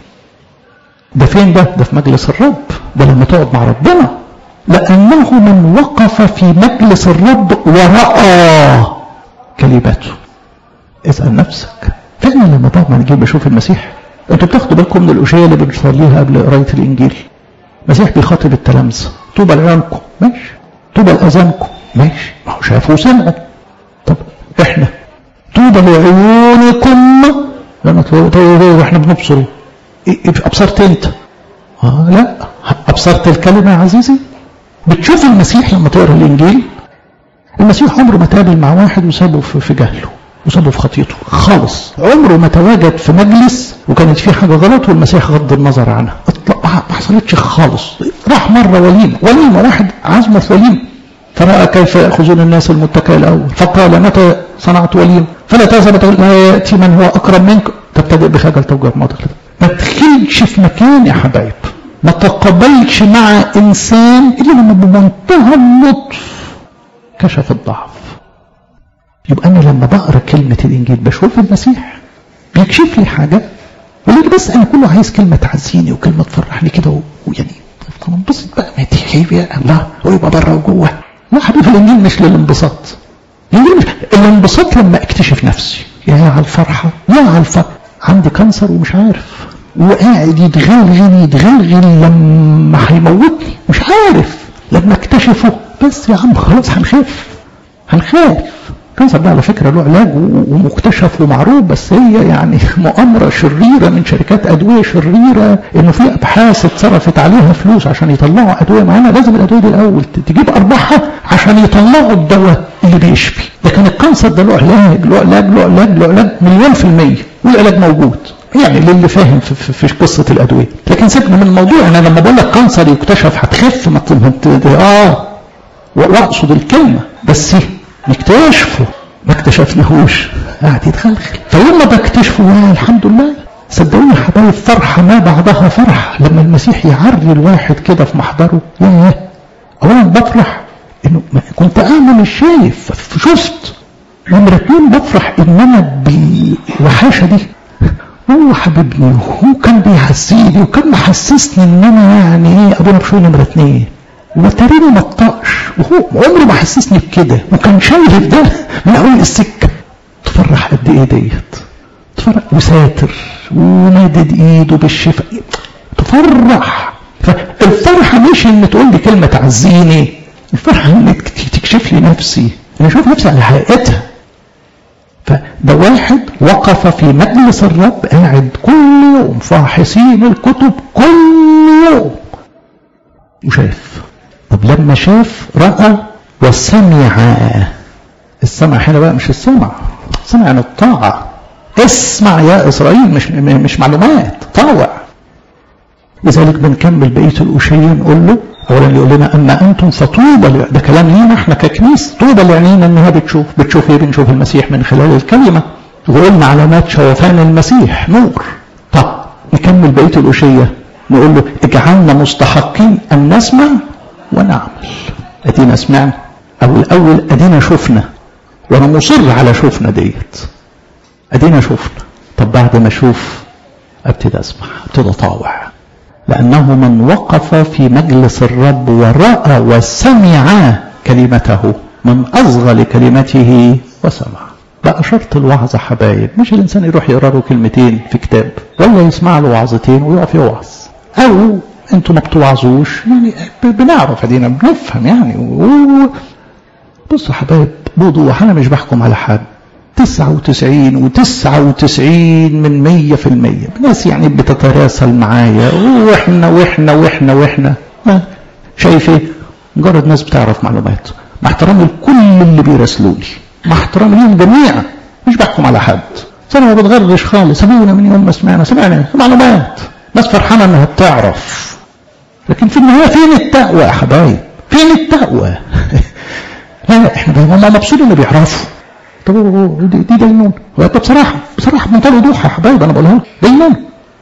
ده فين ده ده في مجلس الرب ده لما تقعد مع ربنا لأنه من وقف في مجلس الرب ورأى كلمته اسأل نفسك فعلا لما بقعد مع الانجيل بشوف المسيح انتوا بتاخدوا بالكم من الأشياء اللي بنصليها قبل قراية الإنجيل المسيح بيخاطب التلامذة طوبى لعيونكم ماشي طوبى لأذانكم ماشي ما هو شافوا وسمعوا طب احنا طوبى لعيونكم لما طيب احنا بنبصر ايه ابصرت انت اه لا ابصرت الكلمة يا عزيزي بتشوف المسيح لما تقرا الانجيل المسيح عمره ما تقابل مع واحد وسابه في جهله وسابه في خطيته خالص عمره ما تواجد في مجلس وكانت فيه حاجه غلط والمسيح غض النظر عنها ما حصلتش خالص راح مره وليمه وليمه واحد عزمه في وليمه فراى كيف ياخذون الناس المتكئ الاول فقال متى صنعت وليمه فلا تذهب لا ياتي من هو اكرم منك تبتدئ بخجل توجه ماضي ما تدخلش في مكان يا حبايب ما تقبلش مع انسان الا لما بمنتهى اللطف كشف الضعف يبقى انا لما بقرا كلمه الانجيل بشوف المسيح بيكشف لي حاجه ولكن بس انا كله عايز كلمه تعزيني وكلمه تفرحني كده ويعني طب انبسط بقى ما دي يا الله ويبقى بره وجوه لا حبيبي الانجيل مش للانبساط الانجيل مش الانبساط لما اكتشف نفسي يا على الفرحه يا على الفرحه عندي كانسر ومش عارف وقاعد يتغلغل يتغلغل لما هيموتني مش عارف لما اكتشفه بس يا عم خلاص هنخاف هنخاف الكانسر ده على فكره له علاج ومكتشف ومعروف بس هي يعني مؤامره شريره من شركات ادويه شريره انه في ابحاث اتصرفت عليها فلوس عشان يطلعوا ادويه معانا لازم الادويه دي الاول تجيب ارباحها عشان يطلعوا الدواء اللي بيشفي لكن الكانسر ده له علاج له علاج له علاج له علاج مليون في الميه والعلاج موجود يعني للي فاهم في, في, في قصه الادويه لكن سيبنا من الموضوع انا لما بقول لك كانسر يكتشف هتخف ما اه واقصد الكلمه بس نكتشفه ما اكتشفناهوش قاعد يتخلخل فلما بكتشفه الحمد لله صدقوني يا حبايب فرحة ما بعدها فرحة لما المسيح يعري الواحد كده في محضره ياه أولا بفرح إنه كنت أعمى مش شايف شفت نمرة اتنين بفرح إن أنا بالوحاشة دي هو حبيبني وهو كان بيحسيني وكان محسسني إن أنا يعني إيه أبونا بشوي نمرة اتنين وتريني ما طقش وهو عمره ما حسسني بكده وكان شايف ده من اول السكه تفرح قد ايه ديت تفرح وساتر ومادد ايده بالشفاء تفرح فالفرحه مش ان تقول لي كلمه تعزيني الفرحه انك تكشف لي نفسي انا اشوف نفسي على حقيقتها فده واحد وقف في مجلس الرب قاعد كل يوم فاحصين الكتب كل يوم وشاف طب لما شاف رأى وسمع السمع هنا بقى مش السمع السمع يعني الطاعة اسمع يا إسرائيل مش مش معلومات طاوع لذلك بنكمل بقية الأشياء نقول له أولا يقول لنا أما أنتم فطوبى ده كلام لينا احنا ككنيسة طوبى لعينينا إنها بتشوف بتشوف إيه بنشوف المسيح من خلال الكلمة وقلنا علامات شوفان المسيح نور طب نكمل بقية الأشياء نقول له اجعلنا مستحقين أن نسمع ونعمل ادينا سمعنا او الاول ادينا شفنا وانا مصر على شفنا ديت ادينا شفنا طب بعد ما اشوف ابتدي اسمع ابتدي اطاوع لانه من وقف في مجلس الرب وراى وسمع كلمته من اصغى لكلمته وسمع بقى شرط الوعظ حبايب مش الانسان يروح يقرا له كلمتين في كتاب ولا يسمع له وعظتين ويقف يوعظ او انتوا ما بتوعظوش يعني بنعرف ادينا بنفهم يعني و... بصوا حبايب بوضوح انا مش بحكم على حد تسعة وتسعين وتسعة وتسعين من مية في المية ناس يعني بتتراسل معايا واحنا واحنا واحنا واحنا شايف ايه مجرد ناس بتعرف معلومات مع احترامي لكل اللي بيراسلوا لي مع احترامي لهم جميعا مش بحكم على حد انا ما بتغرش خالص سابونا من يوم ما سمعنا سمعنا معلومات ناس فرحانه انها بتعرف لكن في النهايه فين التقوى يا حبايب فين التقوى لا احنا هم مبسوطين اللي بيعرفوا طب دي, دي دينون بصراحه بصراحه بمنتهى الوضوح يا حبايبي انا بقولها دينون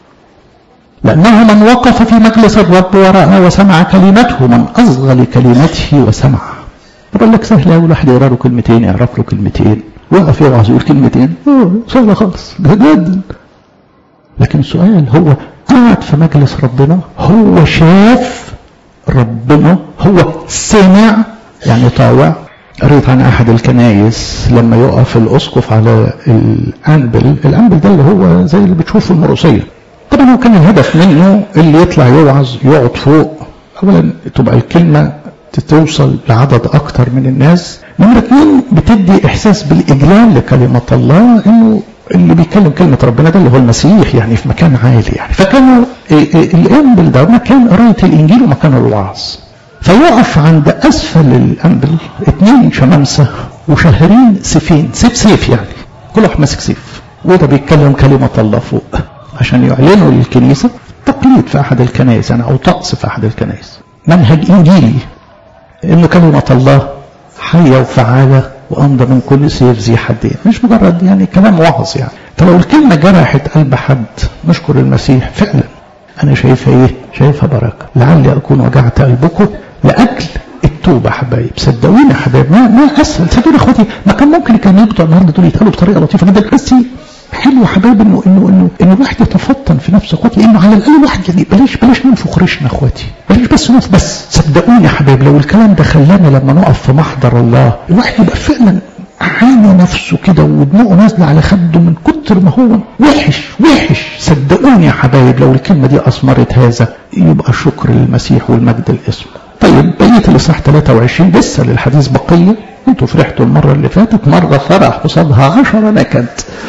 لأنه من وقف في مجلس الرب ورأى وسمع كلمته من أصغى لكلمته وسمع بقول لك سهل أوي الواحد يقرا له كلمتين يعرف له كلمتين وقف يوعظ يقول كلمتين سهلة خالص جدا لكن السؤال هو قعد في مجلس ربنا هو شاف ربنا هو سمع يعني طاوع قريت عن احد الكنايس لما يقف الاسقف على الانبل الانبل ده اللي هو زي اللي بتشوفه المروسيه طبعا هو كان الهدف منه اللي يطلع يوعظ يقعد فوق اولا تبقى الكلمه توصل لعدد اكتر من الناس نمرة اثنين بتدي احساس بالاجلال لكلمة الله انه اللي بيتكلم كلمة ربنا ده اللي هو المسيح يعني في مكان عالي يعني فكانوا الانبل ده مكان قراية الانجيل ومكان الوعظ فيقف عند اسفل الانبل اثنين شمامسة وشهرين سيفين سيف سيف يعني كل واحد ماسك سيف وده بيتكلم كلمة الله فوق عشان يعلنوا للكنيسة تقليد في احد الكنائس يعني او طقس في احد الكنائس منهج انجيلي انه كلمة الله حية وفعالة وأمضى من كل سيف ذي حدين مش مجرد يعني كلام وعظ يعني فلو الكلمة جرحت قلب حد نشكر المسيح فعلا أنا شايفها إيه؟ شايفها بركة لعلي أكون وجعت قلبكم لأجل التوبة حبايب صدقوني يا حبايب ما, ما أسهل صدقوني إخواتي ما كان ممكن الكلمات بتوع النهارده دول يتقالوا بطريقة لطيفة جدا بس حلو يا حبايب انه انه انه انه الواحد يتفطن في نفسه اخواتي لانه على الاقل الواحد يعني بلاش بلاش ننفخ ريشنا اخواتي بلاش بس نقف بس صدقوني يا حبايب لو الكلام ده خلانا لما نقف في محضر الله الواحد يبقى فعلا عاني نفسه كده ودموعه نازله على خده من كتر ما هو وحش وحش صدقوني يا حبايب لو الكلمه دي اثمرت هذا يبقى شكر للمسيح والمجد الاسم طيب بقيه الاصحاح 23 لسه للحديث بقيه انتوا فرحتوا المره اللي فاتت مره فرح قصادها 10 نكد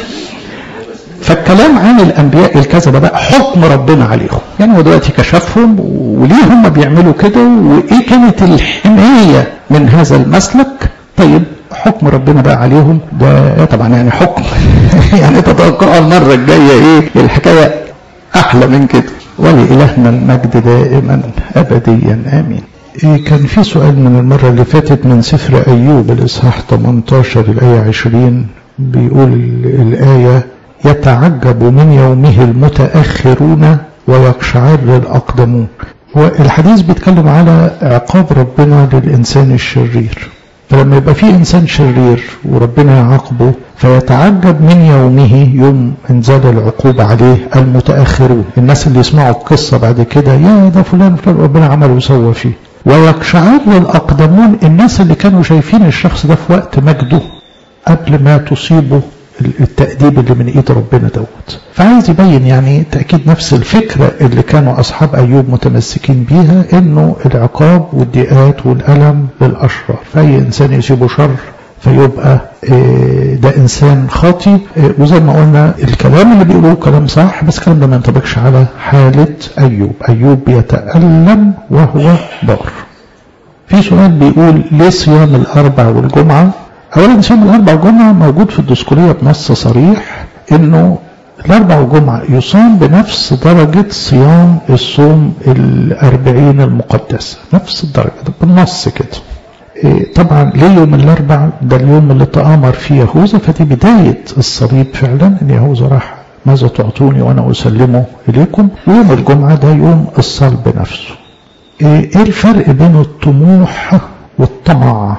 فالكلام عن الانبياء الكذبه بقى حكم ربنا عليهم يعني هو دلوقتي كشفهم وليه هم بيعملوا كده وايه كانت الحمايه من هذا المسلك طيب حكم ربنا بقى عليهم ده طبعا يعني حكم يعني تتوقعوا المره الجايه ايه الحكايه احلى من كده ولإلهنا المجد دائما ابديا امين إيه كان في سؤال من المرة اللي فاتت من سفر أيوب الإصحاح 18 الآية 20 بيقول الآية يتعجب من يومه المتأخرون ويقشعر الأقدمون والحديث بيتكلم على عقاب ربنا للإنسان الشرير فلما يبقى في إنسان شرير وربنا يعاقبه فيتعجب من يومه يوم انزال العقوبة عليه المتأخرون الناس اللي يسمعوا القصة بعد كده يا ده فلان فلان ربنا عمل وسوى فيه ويقشعر الأقدمون الناس اللي كانوا شايفين الشخص ده في وقت مجده قبل ما تصيبه التأديب اللي من ايد ربنا دوت فعايز يبين يعني تأكيد نفس الفكرة اللي كانوا أصحاب أيوب متمسكين بيها إنه العقاب والضيقات والألم للأشرار فأي إنسان يصيبه شر فيبقى ده إنسان خاطي وزي ما قلنا الكلام اللي بيقولوه كلام صح بس الكلام ده ما ينطبقش على حالة أيوب أيوب بيتألم وهو بار في سؤال بيقول ليه صيام الأربع والجمعة اولا صيام الاربع والجمعه موجود في الدسكوليه بنص صريح انه الاربع والجمعه يصام بنفس درجه صيام الصوم الاربعين المقدسه نفس الدرجه ده بالنص كده إيه طبعا ليه يوم الاربع ده اليوم اللي تآمر فيه يهوذا فدي بدايه الصليب فعلا ان يهوذا راح ماذا تعطوني وانا اسلمه اليكم ويوم الجمعه ده يوم الصلب نفسه ايه الفرق بين الطموح والطمع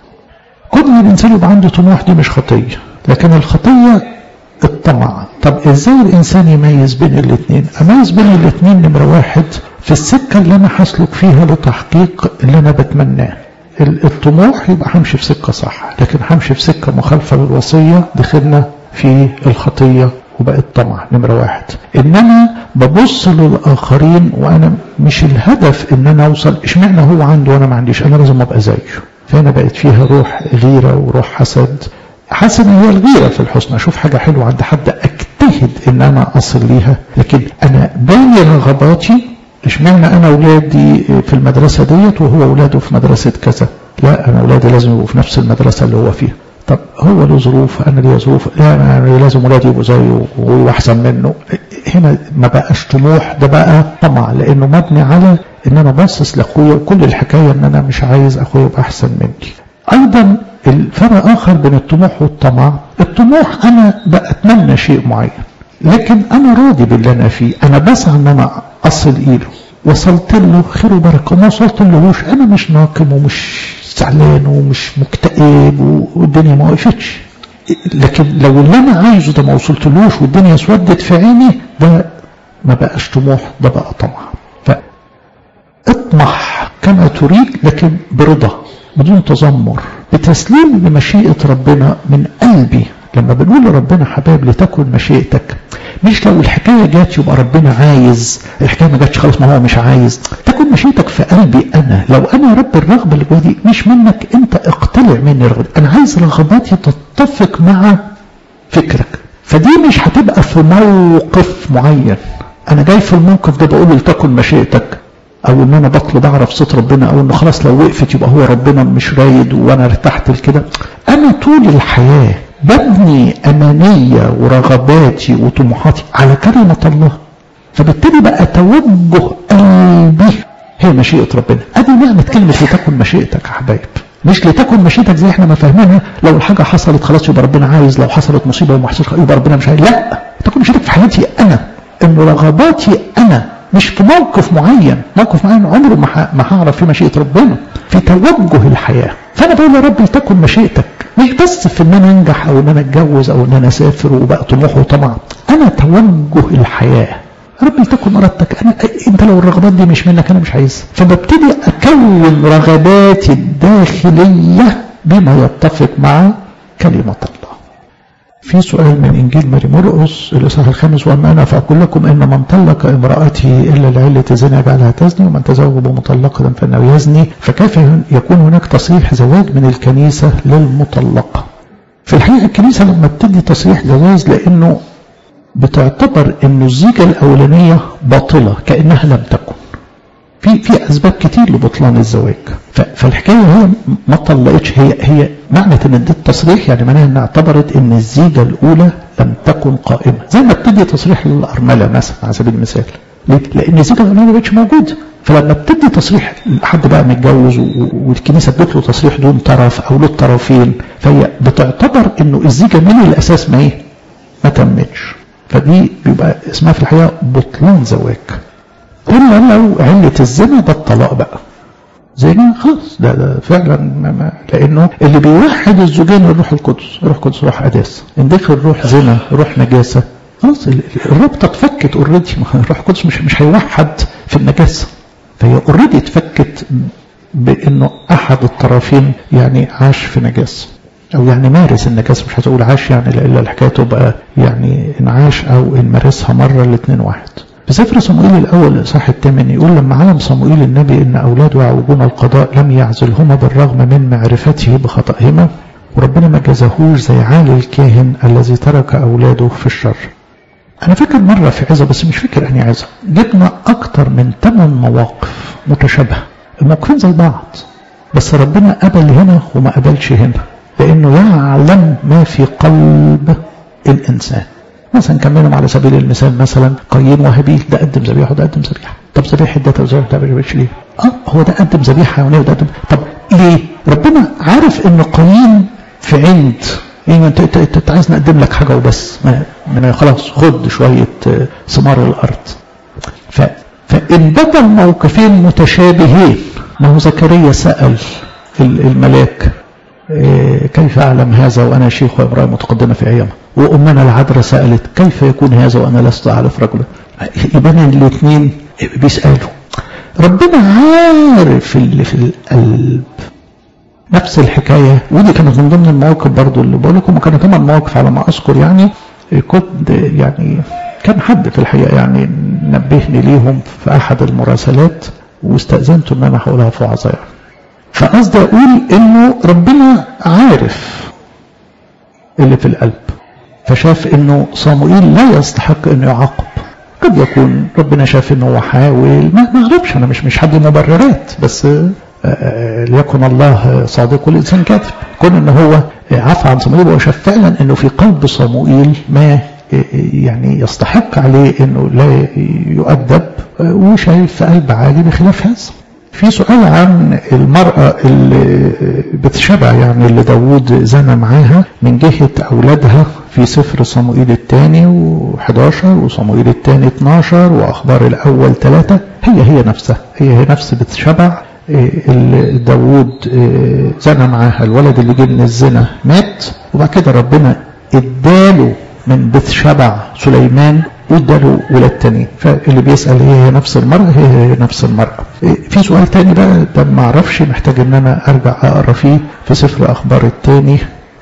كون الانسان يبقى عنده طموح دي مش خطيه لكن الخطيه الطمع طب ازاي الانسان يميز بين الاثنين اميز بين الاثنين نمره واحد في السكه اللي انا هسلك فيها لتحقيق اللي انا بتمناه الطموح يبقى همشي في سكه صح لكن همشي في سكه مخالفه للوصيه دخلنا في الخطيه وبقت طمع نمرة واحد انما ببص للاخرين وانا مش الهدف ان انا اوصل اشمعنى هو عنده وانا ما عنديش انا لازم ابقى زيه فهنا بقت فيها روح غيرة وروح حسد حسد هي الغيرة في الحسن أشوف حاجة حلوة عند حد أجتهد إن أنا أصل ليها لكن أنا باني رغباتي اشمعنى أنا أولادي في المدرسة ديت وهو أولاده في مدرسة كذا لا أنا أولادي لازم يبقوا في نفس المدرسة اللي هو فيها طب هو له ظروف أنا ليا ظروف لا أنا لازم أولادي يبقوا زيه وأحسن منه هنا ما بقاش طموح ده بقى طمع لأنه مبني على ان انا باصص لاخويا وكل الحكايه ان انا مش عايز اخويا يبقى احسن مني ايضا الفرق اخر بين الطموح والطمع الطموح انا بأتمنى شيء معين لكن انا راضي باللي انا فيه انا بسعى ان انا اصل اليه وصلت له خير وبركه ما وصلت لهوش انا مش ناقم ومش زعلان ومش مكتئب والدنيا ما وقفتش لكن لو اللي انا عايزه ده ما وصلتلوش والدنيا اسودت في عيني ده ما بقاش طموح ده بقى طمع فاطمح كما تريد لكن برضا بدون تذمر بتسليم لمشيئة ربنا من قلبي لما بنقول لربنا حبايب لتكن مشيئتك مش لو الحكاية جات يبقى ربنا عايز الحكاية ما جاتش خلاص ما هو مش عايز تكن مشيئتك في قلبي أنا لو أنا يا رب الرغبة اللي جوا دي مش منك أنت اقتلع مني رغبتي أنا عايز رغباتي تتفق مع فكرك فدي مش هتبقى في موقف معين أنا جاي في الموقف ده بقول لتكن مشيئتك او ان انا بطلب اعرف صوت ربنا او انه خلاص لو وقفت يبقى هو ربنا مش رايد وانا ارتحت لكده انا طول الحياه ببني امانيه ورغباتي وطموحاتي على كلمه الله فبالتالي بقى توجه قلبي هي مشيئه ربنا ادي معنى كلمه لتكن مشيئتك يا حبايب مش لتكن مشيئتك زي احنا ما فاهمينها لو الحاجه حصلت خلاص يبقى ربنا عايز لو حصلت مصيبه وما حصلش يبقى ربنا مش عايز لا تكن مشيئتك في حياتي انا ان رغباتي انا مش في موقف معين موقف معين عمره ما هعرف فيه مشيئة ربنا في توجه الحياة فأنا بقول يا رب لتكن مشيئتك مش بس في ان انا انجح او ان انا اتجوز او ان انا اسافر وبقى طموح وطمع انا توجه الحياة رب لتكن ارادتك انا انت لو الرغبات دي مش منك انا مش عايزها فببتدي اكون رغباتي الداخلية بما يتفق مع كلمة الله في سؤال من إنجيل ماري مرقس الإصحاح الخامس وأما أنا فأقول لكم إن من طلق امرأته إلا لعلة زنا يجعلها تزني ومن تزوج بمطلقة فإنه يزني فكيف يكون هناك تصريح زواج من الكنيسة للمطلقة في الحقيقة الكنيسة لما بتدي تصريح جواز لأنه بتعتبر إنه الزيجة الأولانية باطلة كأنها لم تكن في في اسباب كتير لبطلان الزواج فالحكايه هي ما طلقتش هي هي معنى ان اديت تصريح يعني معناها انها اعتبرت ان الزيجه الاولى لم تكن قائمه زي ما بتدي تصريح للارمله مثلا على سبيل المثال ليه؟ لان الزيجه الاولى ما بقتش موجوده فلما بتدي تصريح حد بقى متجوز والكنيسه ادت له تصريح دون طرف او للطرفين فهي بتعتبر انه الزيجه من الاساس ما ايه؟ ما تمتش فدي بيبقى اسمها في الحقيقه بطلان زواج إلا لو علة الزنا ده الطلاق بقى زنا خلاص ده, ده فعلا ما ما لأنه اللي بيوحد الزوجين الروح القدس الروح القدس روح قداسة إن دخل روح زنا روح نجاسة خلاص الرابطة اتفكت اوريدي الروح القدس مش مش هيوحد في النجاسة فهي اوريدي اتفكت بانه احد الطرفين يعني عاش في نجاسه او يعني مارس النجاسه مش هتقول عاش يعني الا الحكايه تبقى يعني ان عاش او ان مارسها مره الاثنين واحد في سفر صموئيل الأول الإصحاح الثامن يقول لما علم صموئيل النبي إن أولاده يعوجون القضاء لم يعزلهما بالرغم من معرفته بخطئهما وربنا ما جازهوش زي عالي الكاهن الذي ترك أولاده في الشر أنا فاكر مرة في عزة بس مش فاكر أني عزة جبنا أكتر من ثمان مواقف متشابهة الموقفين زي بعض بس ربنا قبل هنا وما قبلش هنا لأنه يعلم ما في قلب الإنسان مثلا كملهم على سبيل المثال مثلا قايين وهابيل ده قدم ذبيحه وده قدم ذبيحه طب ذبيحه ده طب ذبيحه ده ما ليه؟ اه هو ده قدم ذبيحه حيوانيه وده قدم طب ليه؟ ربنا عارف ان قايين في عند يعني انت انت, انت عايز نقدم لك حاجه وبس ما, ما خلاص خد شويه ثمار الارض ف فان بدا الموقفين متشابهين ما هو زكريا سال الملاك كيف أعلم هذا وأنا شيخ وامرأة متقدمة في أيامها وأمنا العذراء سألت كيف يكون هذا وأنا لست أعرف رجلا يبقى الاثنين بيسألوا ربنا عارف اللي في القلب نفس الحكاية ودي كانت من ضمن المواقف برضو اللي بقول لكم كانت ثمان مواقف على ما أذكر يعني كنت يعني كان حد في الحقيقة يعني نبهني ليهم في أحد المراسلات واستأذنت إن أنا هقولها في وعظة يعني فقصدي اقول انه ربنا عارف اللي في القلب فشاف انه صموئيل لا يستحق انه يعاقب قد يكون ربنا شاف انه هو حاول ما ما اعرفش انا مش مش حد مبررات بس ليكن الله صادق والانسان كاذب كون ان هو عفى عن صموئيل وشاف فعلا انه في قلب صموئيل ما يعني يستحق عليه انه لا يؤدب وشايف في قلب عالي بخلاف هذا في سؤال عن المرأة اللي بتشبع يعني اللي داوود زنى معاها من جهة أولادها في سفر صموئيل الثاني و11 وصموئيل الثاني 12 وأخبار الأول ثلاثة هي هي نفسها هي هي نفس بتشبع اللي داوود زنى معاها الولد اللي جه من الزنا مات وبعد كده ربنا اداله من بتشبع سليمان واداله ولاد تانيين فاللي بيسأل هي هي نفس المرأة هي هي نفس المرأة في سؤال تاني بقى ده ما اعرفش محتاج ان انا ارجع اقرا فيه في سفر اخبار التاني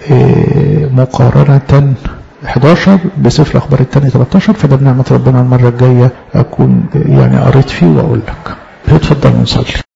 مقارنة 11 بسفر اخبار التاني 13 فده بنعمة ربنا المرة الجاية اكون يعني قريت فيه واقول لك اتفضل نصلي